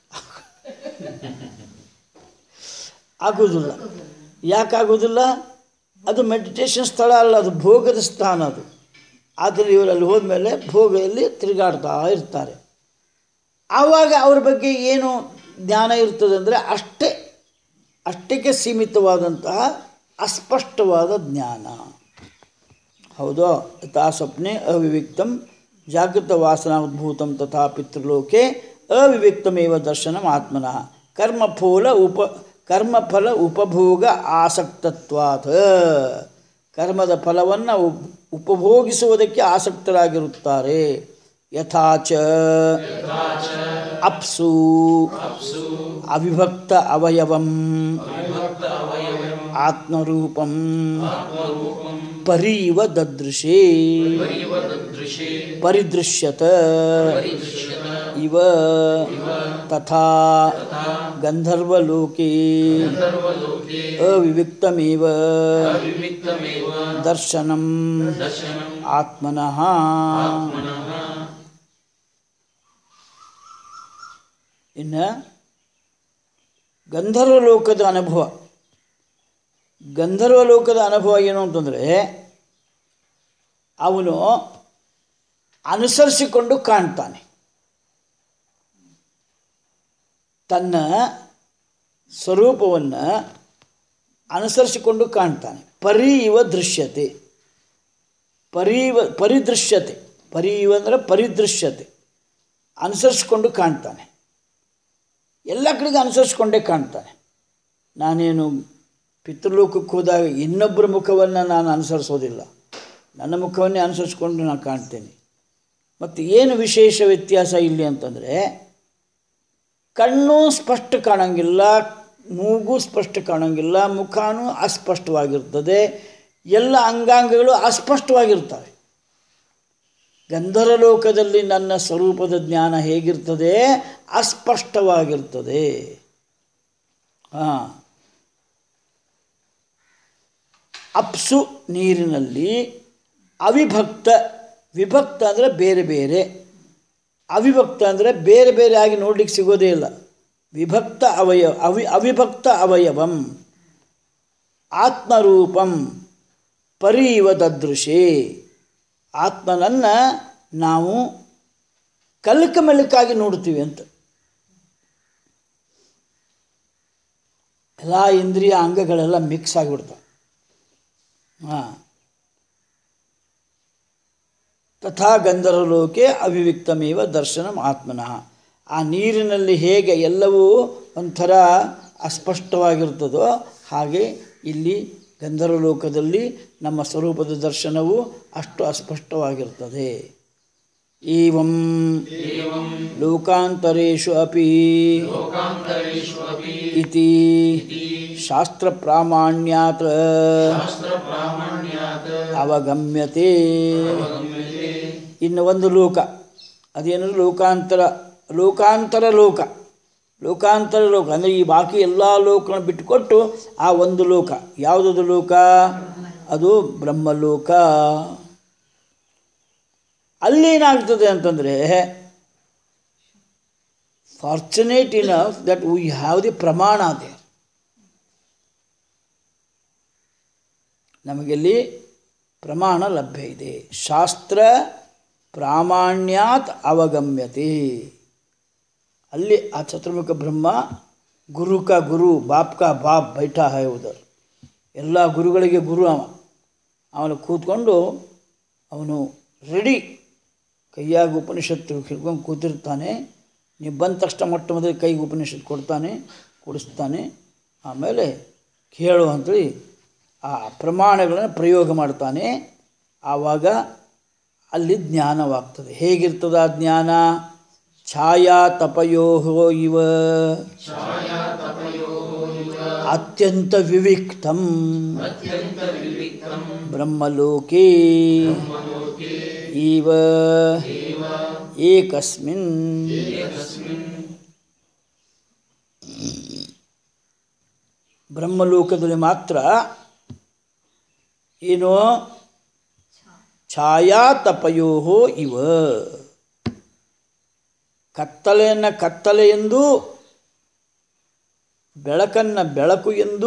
ಆಗೋದಿಲ್ಲ ಯಾಕೆ ಆಗೋದಿಲ್ಲ ಅದು ಮೆಡಿಟೇಷನ್ ಸ್ಥಳ ಅಲ್ಲ ಅದು ಭೋಗದ ಸ್ಥಾನ ಅದು ಆದರೆ ಇವರು ಅಲ್ಲಿ ಹೋದ್ಮೇಲೆ ಭೋಗದಲ್ಲಿ ತಿರುಗಾಡ್ತಾ ಇರ್ತಾರೆ ಆವಾಗ ಅವ್ರ ಬಗ್ಗೆ ಏನು ಜ್ಞಾನ ಇರ್ತದೆ ಅಂದರೆ ಅಷ್ಟೇ ಅಷ್ಟಕ್ಕೆ ಸೀಮಿತವಾದಂತಹ ಅಸ್ಪಷ್ಟವಾದ ಜ್ಞಾನ ಹೌದೋ ಯಥಾ ಸ್ವಪ್ನೆ ಅವಿವಿಕ್ತಂ ಜಾಗೃತ ವಾಸನಾ ಉದ್ಭೂತಂ ತಥಾ ಪಿತೃಲೋಕೆ ಅವಿವಿಕ್ತಮೇವ ದರ್ಶನಂ ಆತ್ಮನಃ ಕರ್ಮಫಲ ಉಪ ಕರ್ಮಫಲ ಉಪಭೋಗ ಆಸಕ್ತತ್ವಾತ್ ಕರ್ಮದ ಫಲವನ್ನು ಉಪ್ ಉಪಭೋಗಿಸುವುದಕ್ಕೆ ಆಸಕ್ತರಾಗಿರುತ್ತಾರೆ ಯಥಾಚ ಅಪ್ಸು ಅವಿಭಕ್ತ ಅವಯವಂ ಆತ್ಮರೂಪಂ ಪರೀವ ದದೃಶೇ ಪರಿದೃಶ್ಯತ ಇವ ತಥಾ ಗಂಧರ್ವಲೋಕೆ ಅವಿವಿಕ್ತಮೇವ ದರ್ಶನಂ ಆತ್ಮನಃ ಇನ್ನು ಗಂಧರ್ವ ಲೋಕದ ಅನುಭವ ಗಂಧರ್ವ ಲೋಕದ ಅನುಭವ ಏನು ಅಂತಂದರೆ ಅವನು ಅನುಸರಿಸಿಕೊಂಡು ಕಾಣ್ತಾನೆ ತನ್ನ ಸ್ವರೂಪವನ್ನು ಅನುಸರಿಸಿಕೊಂಡು ಕಾಣ್ತಾನೆ ಪರೀವ ದೃಶ್ಯತೆ ಪರೀವ ಪರಿದೃಶ್ಯತೆ ಪರೀವ ಅಂದರೆ ಪರಿದೃಶ್ಯತೆ ಅನುಸರಿಸ್ಕೊಂಡು ಕಾಣ್ತಾನೆ ಎಲ್ಲ ಕಡೆಗೆ ಅನುಸರಿಸ್ಕೊಂಡೇ ಕಾಣ್ತಾನೆ ನಾನೇನು ಪಿತೃಲೋಕಕ್ಕೆ ಹೋದಾಗ ಇನ್ನೊಬ್ಬರ ಮುಖವನ್ನು ನಾನು ಅನುಸರಿಸೋದಿಲ್ಲ ನನ್ನ ಮುಖವನ್ನೇ ಅನುಸರಿಸ್ಕೊಂಡು ನಾನು ಕಾಣ್ತೇನೆ ಮತ್ತು ಏನು ವಿಶೇಷ ವ್ಯತ್ಯಾಸ ಇಲ್ಲಿ ಅಂತಂದರೆ ಕಣ್ಣು ಸ್ಪಷ್ಟ ಕಾಣಂಗಿಲ್ಲ ಮೂಗು ಸ್ಪಷ್ಟ ಕಾಣಂಗಿಲ್ಲ ಮುಖನೂ ಅಸ್ಪಷ್ಟವಾಗಿರ್ತದೆ ಎಲ್ಲ ಅಂಗಾಂಗಗಳು ಅಸ್ಪಷ್ಟವಾಗಿರ್ತವೆ ಗಂಧರ್ವ ಲೋಕದಲ್ಲಿ ನನ್ನ ಸ್ವರೂಪದ ಜ್ಞಾನ ಹೇಗಿರ್ತದೆ ಅಸ್ಪಷ್ಟವಾಗಿರ್ತದೆ ಹಾಂ ಅಪ್ಸು ನೀರಿನಲ್ಲಿ ಅವಿಭಕ್ತ ವಿಭಕ್ತ ಅಂದರೆ ಬೇರೆ ಬೇರೆ ಅವಿಭಕ್ತ ಅಂದರೆ ಬೇರೆ ಬೇರೆ ಆಗಿ ನೋಡ್ಲಿಕ್ಕೆ ಸಿಗೋದೇ ಇಲ್ಲ ವಿಭಕ್ತ ಅವಯವ ಅವಿ ಅವಿಭಕ್ತ ಅವಯವಂ ಆತ್ಮರೂಪಂ ಪರೀವ ದದೃಶೇ ಆತ್ಮನನ್ನು ನಾವು ಕಲ್ಕ ಮೆಲುಕಾಗಿ ನೋಡ್ತೀವಿ ಅಂತ ಎಲ್ಲ ಇಂದ್ರಿಯ ಅಂಗಗಳೆಲ್ಲ ಮಿಕ್ಸ್ ಆಗಿಬಿಡ್ತವೆ ಹಾಂ ತಥಾ ಗಂಧರ್ವಲೋಕೆ ಅವಿವಿಕ್ತಮೇವ ದರ್ಶನಂ ಆತ್ಮನಃ ಆ ನೀರಿನಲ್ಲಿ ಹೇಗೆ ಎಲ್ಲವೂ ಒಂಥರ ಅಸ್ಪಷ್ಟವಾಗಿರ್ತದೋ ಹಾಗೆ ಇಲ್ಲಿ ಗಂಧರ್ವಲೋಕದಲ್ಲಿ ನಮ್ಮ ಸ್ವರೂಪದ ದರ್ಶನವು ಅಷ್ಟು ಅಸ್ಪಷ್ಟವಾಗಿರ್ತದೆ ಏವಂ ಲೋಕಾಂತರೇಷು ಅಪಿ ಇತಿ ಶಾಸ್ತ್ರಪ್ರಾಮಾಣ್ಯಾತ್ ಅವಗಮ್ಯತೆ ಇನ್ನು ಒಂದು ಲೋಕ ಅದೇನಂದ್ರೆ ಲೋಕಾಂತರ ಲೋಕಾಂತರ ಲೋಕ ಲೋಕಾಂತರ ಲೋಕ ಅಂದರೆ ಈ ಬಾಕಿ ಎಲ್ಲ ಲೋಕಗಳನ್ನು ಬಿಟ್ಟುಕೊಟ್ಟು ಆ ಒಂದು ಲೋಕ ಯಾವುದದು ಲೋಕ ಅದು ಬ್ರಹ್ಮಲೋಕ ಅಲ್ಲೇನಾಗ್ತದೆ ಅಂತಂದರೆ fortunate enough that we have the ಪ್ರಮಾಣ ದೇರ್ ನಮಗಿಲ್ಲಿ ಪ್ರಮಾಣ ಲಭ್ಯ ಇದೆ ಶಾಸ್ತ್ರ ಪ್ರಾಮಾಣ್ಯಾತ್ ಅವಗಮ್ಯತೆ ಅಲ್ಲಿ ಆ ಚತುರ್ಮುಖ ಬ್ರಹ್ಮ ಗುರು ಕಾ ಗುರು ಬಾಪ್ ಕಾ ಬಾಪ್ ಬೈಠಾ ಹೈ ಉದರ್ ಎಲ್ಲ ಗುರುಗಳಿಗೆ ಗುರು ಅವ ಅವನು ಕೂತ್ಕೊಂಡು ಅವನು ರೆಡಿ ಕೈಯಾಗ ಉಪನಿಷತ್ತು ಹಿಡ್ಕೊಂಡು ಕೂತಿರ್ತಾನೆ ನೀವು ಬಂದ ತಕ್ಷಣ ಮೊಟ್ಟ ಮೊದಲು ಕೈಗೆ ಉಪನಿಷತ್ತು ಕೊಡ್ತಾನೆ ಕೊಡಿಸ್ತಾನೆ ಆಮೇಲೆ ಕೇಳು ಅಂತೇಳಿ ಆ ಪ್ರಮಾಣಗಳನ್ನು ಪ್ರಯೋಗ ಮಾಡ್ತಾನೆ ಆವಾಗ ಅಲ್ಲಿ ಜ್ಞಾನವಾಗ್ತದೆ ಹೇಗಿರ್ತದ ಆ ಜ್ಞಾನ ಛಾಯಾ ತಪಯೋ ಇವ ಅತ್ಯಂತ ವಿವಿಕ್ತಂ ಬ್ರಹ್ಮಲೋಕೆ ಇವ ಏಕಸ್ಮಿನ್ ಬ್ರಹ್ಮಲೋಕದಲ್ಲಿ ಮಾತ್ರ ಏನು ಛಾಯಾ ತಪಯೋ ಇವ ಕತ್ತಲೆಯನ್ನು ಕತ್ತಲೆ ಎಂದು ಬೆಳಕನ್ನು ಬೆಳಕು ಎಂದು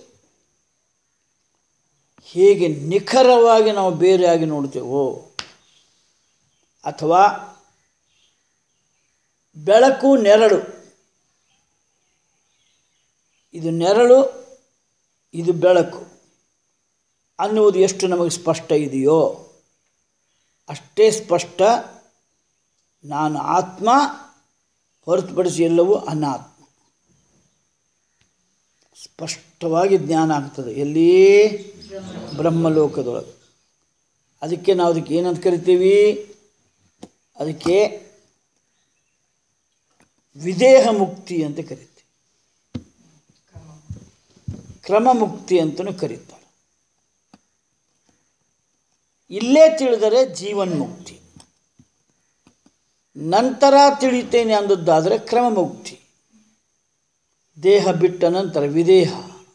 ಹೇಗೆ ನಿಖರವಾಗಿ ನಾವು ಬೇರೆಯಾಗಿ ನೋಡ್ತೇವೋ ಅಥವಾ ಬೆಳಕು ನೆರಳು ಇದು ನೆರಳು ಇದು ಬೆಳಕು ಅನ್ನುವುದು ಎಷ್ಟು ನಮಗೆ ಸ್ಪಷ್ಟ ಇದೆಯೋ ಅಷ್ಟೇ ಸ್ಪಷ್ಟ ನಾನು ಆತ್ಮ ಹೊರತುಪಡಿಸಿ ಎಲ್ಲವೂ ಅನಾತ್ಮ ಸ್ಪಷ್ಟವಾಗಿ ಜ್ಞಾನ ಆಗ್ತದೆ ಎಲ್ಲಿ ಬ್ರಹ್ಮಲೋಕದೊಳಗೆ ಅದಕ್ಕೆ ನಾವು ಅದಕ್ಕೆ ಏನಂತ ಕರಿತೀವಿ ಅದಕ್ಕೆ ವಿದೇಹ ಮುಕ್ತಿ ಅಂತ ಕರಿತೀವಿ ಕ್ರಮ ಮುಕ್ತಿ ಅಂತಲೂ ಕರೀತಾರೆ ಇಲ್ಲೇ ತಿಳಿದರೆ ಜೀವನ್ಮುಕ್ತಿ ನಂತರ ತಿಳಿತೇನೆ ಅಂದದ್ದಾದರೆ ಕ್ರಮ ಮುಕ್ತಿ ದೇಹ ಬಿಟ್ಟ ನಂತರ ವಿದೇಹ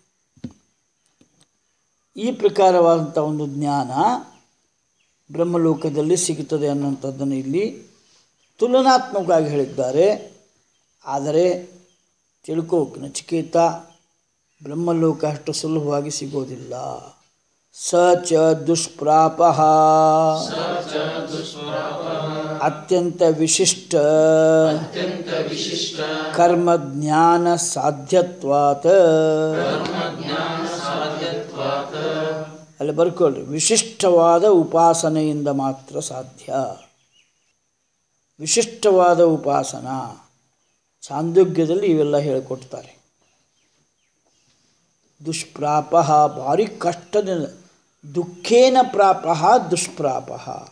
ಈ ಪ್ರಕಾರವಾದಂಥ ಒಂದು ಜ್ಞಾನ ಬ್ರಹ್ಮಲೋಕದಲ್ಲಿ ಸಿಗುತ್ತದೆ ಅನ್ನೋಂಥದ್ದನ್ನು ಇಲ್ಲಿ ತುಲನಾತ್ಮಕವಾಗಿ ಹೇಳಿದ್ದಾರೆ ಆದರೆ ತಿಳ್ಕೋ ನಚಿಕೇತ ಬ್ರಹ್ಮಲೋಕ ಅಷ್ಟು ಸುಲಭವಾಗಿ ಸಿಗೋದಿಲ್ಲ ಸ ಚ ದುಷ್ಪ್ರಾಪ ಅತ್ಯಂತ ವಿಶಿಷ್ಟ ಕರ್ಮ ಜ್ಞಾನ ಸಾಧ್ಯತ್ವಾತ ಅಲ್ಲಿ ಬರ್ಕೊಳ್ರಿ ವಿಶಿಷ್ಟವಾದ ಉಪಾಸನೆಯಿಂದ ಮಾತ್ರ ಸಾಧ್ಯ ವಿಶಿಷ್ಟವಾದ ಉಪಾಸನ ಚಾಂದೋಗ್ಯದಲ್ಲಿ ಇವೆಲ್ಲ ಹೇಳಿಕೊಡ್ತಾರೆ ದುಷ್ಪ್ರಾಪ ಭಾರಿ ಕಷ್ಟದಿಂದ ದುಃಖೇನ ಪ್ರಾಪ ದುಷ್ಪ್ರಾಪ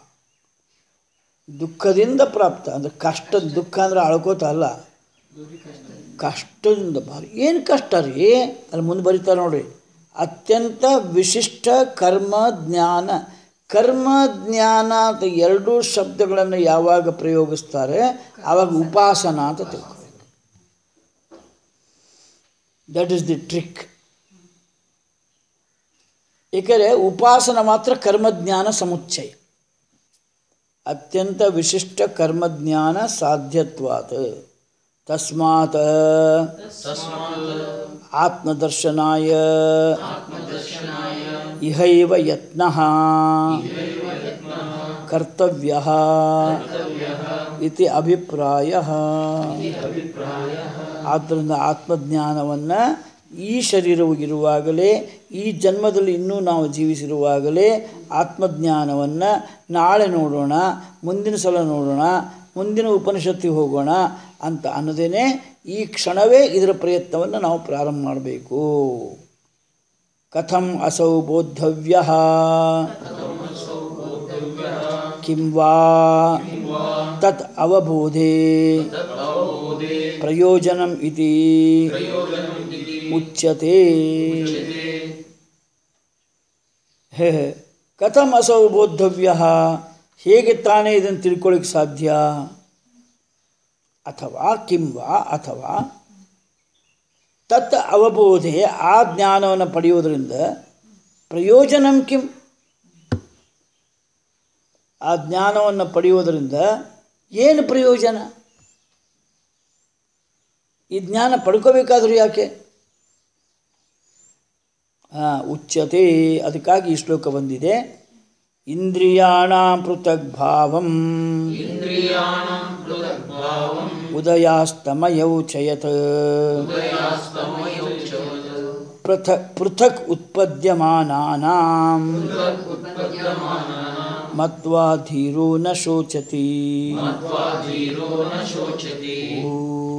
ದುಃಖದಿಂದ ಪ್ರಾಪ್ತ ಅಂದರೆ ಕಷ್ಟ ದುಃಖ ಅಂದರೆ ಅಳ್ಕೋತ ಅಲ್ಲ ಕಷ್ಟದಿಂದ ಭಾರಿ ಏನು ಕಷ್ಟ ರೀ ಅಲ್ಲಿ ಮುಂದೆ ಬರೀತಾರೆ ನೋಡ್ರಿ ಅತ್ಯಂತ ವಿಶಿಷ್ಟ ಕರ್ಮ ಜ್ಞಾನ ಕರ್ಮ ಜ್ಞಾನ ಅಂತ ಎರಡೂ ಶಬ್ದಗಳನ್ನು ಯಾವಾಗ ಪ್ರಯೋಗಿಸ್ತಾರೆ ಆವಾಗ ಉಪಾಸನ ಅಂತ ತಿಳ್ಕೋಬೇಕು ದಟ್ ಈಸ್ ದಿ ಟ್ರಿಕ್ ಏಕೆಂದರೆ ಉಪಾಸನ ಮಾತ್ರ ಕರ್ಮಜ್ಞಾನ ಸಮುಚ್ಚಯ ಅತ್ಯಂತ ವಿಶಿಷ್ಟ ಕರ್ಮಜ್ಞಾನ ಸಾಧ್ಯತ್ವಾತ್ ತಸ್ಮಾತ್ ಆತ್ಮದರ್ಶನಾಯ ಇಹೈವ ಯತ್ನಃ ಕರ್ತವ್ಯ ಇತಿ ಅಭಿಪ್ರಾಯ ಆದ್ದರಿಂದ ಆತ್ಮಜ್ಞಾನವನ್ನು ಈ ಶರೀರವು ಇರುವಾಗಲೇ ಈ ಜನ್ಮದಲ್ಲಿ ಇನ್ನೂ ನಾವು ಜೀವಿಸಿರುವಾಗಲೇ ಆತ್ಮಜ್ಞಾನವನ್ನು ನಾಳೆ ನೋಡೋಣ ಮುಂದಿನ ಸಲ ನೋಡೋಣ ಮುಂದಿನ ಉಪನಿಷತ್ತಿಗೆ ಹೋಗೋಣ ಅಂತ ಅನ್ನೋದೇನೆ ಈ ಕ್ಷಣವೇ ಇದರ ಪ್ರಯತ್ನವನ್ನು ನಾವು ಪ್ರಾರಂಭ ಮಾಡಬೇಕು ಕಥಂ ಅಸೌ ಬೋದ್ಧವ್ಯ ಕಿಂ ವಾ ತತ್ ಅವಬೋಧೆ ಪ್ರಯೋಜನಂ ಇತಿ ಉಚ್ಯತೆ ಹೇ ಕಥಂ ಅಸೌ ಬೋದ್ಧವ್ಯ ಹೇಗೆ ತಾನೇ ಇದನ್ನು ತಿಳ್ಕೊಳ್ಳಿಕ್ಕೆ ಸಾಧ್ಯ ಅಥವಾ ಕಿಂವಾ ಅಥವಾ ತತ್ ಅವಬೋಧೆ ಆ ಜ್ಞಾನವನ್ನು ಪಡೆಯೋದರಿಂದ ಪ್ರಯೋಜನಂ ಕಿಂ ಆ ಜ್ಞಾನವನ್ನು ಪಡೆಯೋದರಿಂದ ಏನು ಪ್ರಯೋಜನ ಈ ಜ್ಞಾನ ಪಡ್ಕೋಬೇಕಾದ್ರೂ ಯಾಕೆ ಹಾಂ ಉಚ್ಯತೆ ಅದಕ್ಕಾಗಿ ಈ ಶ್ಲೋಕ ಬಂದಿದೆ ಇಂದ್ರಿಯಾಣ ಪೃಥಕ್ ಭಾವಂ ಉದಯಾಸ್ತಮಯೌ ಚಯತ್ ಪೃಥಕ್ ಪೃಥಕ್ ಉತ್ಪದ್ಯಮಾನಾನಾಂ ಮತ್ವಾ ಧೀರೋ ನ ಶೋಚತಿ ಓ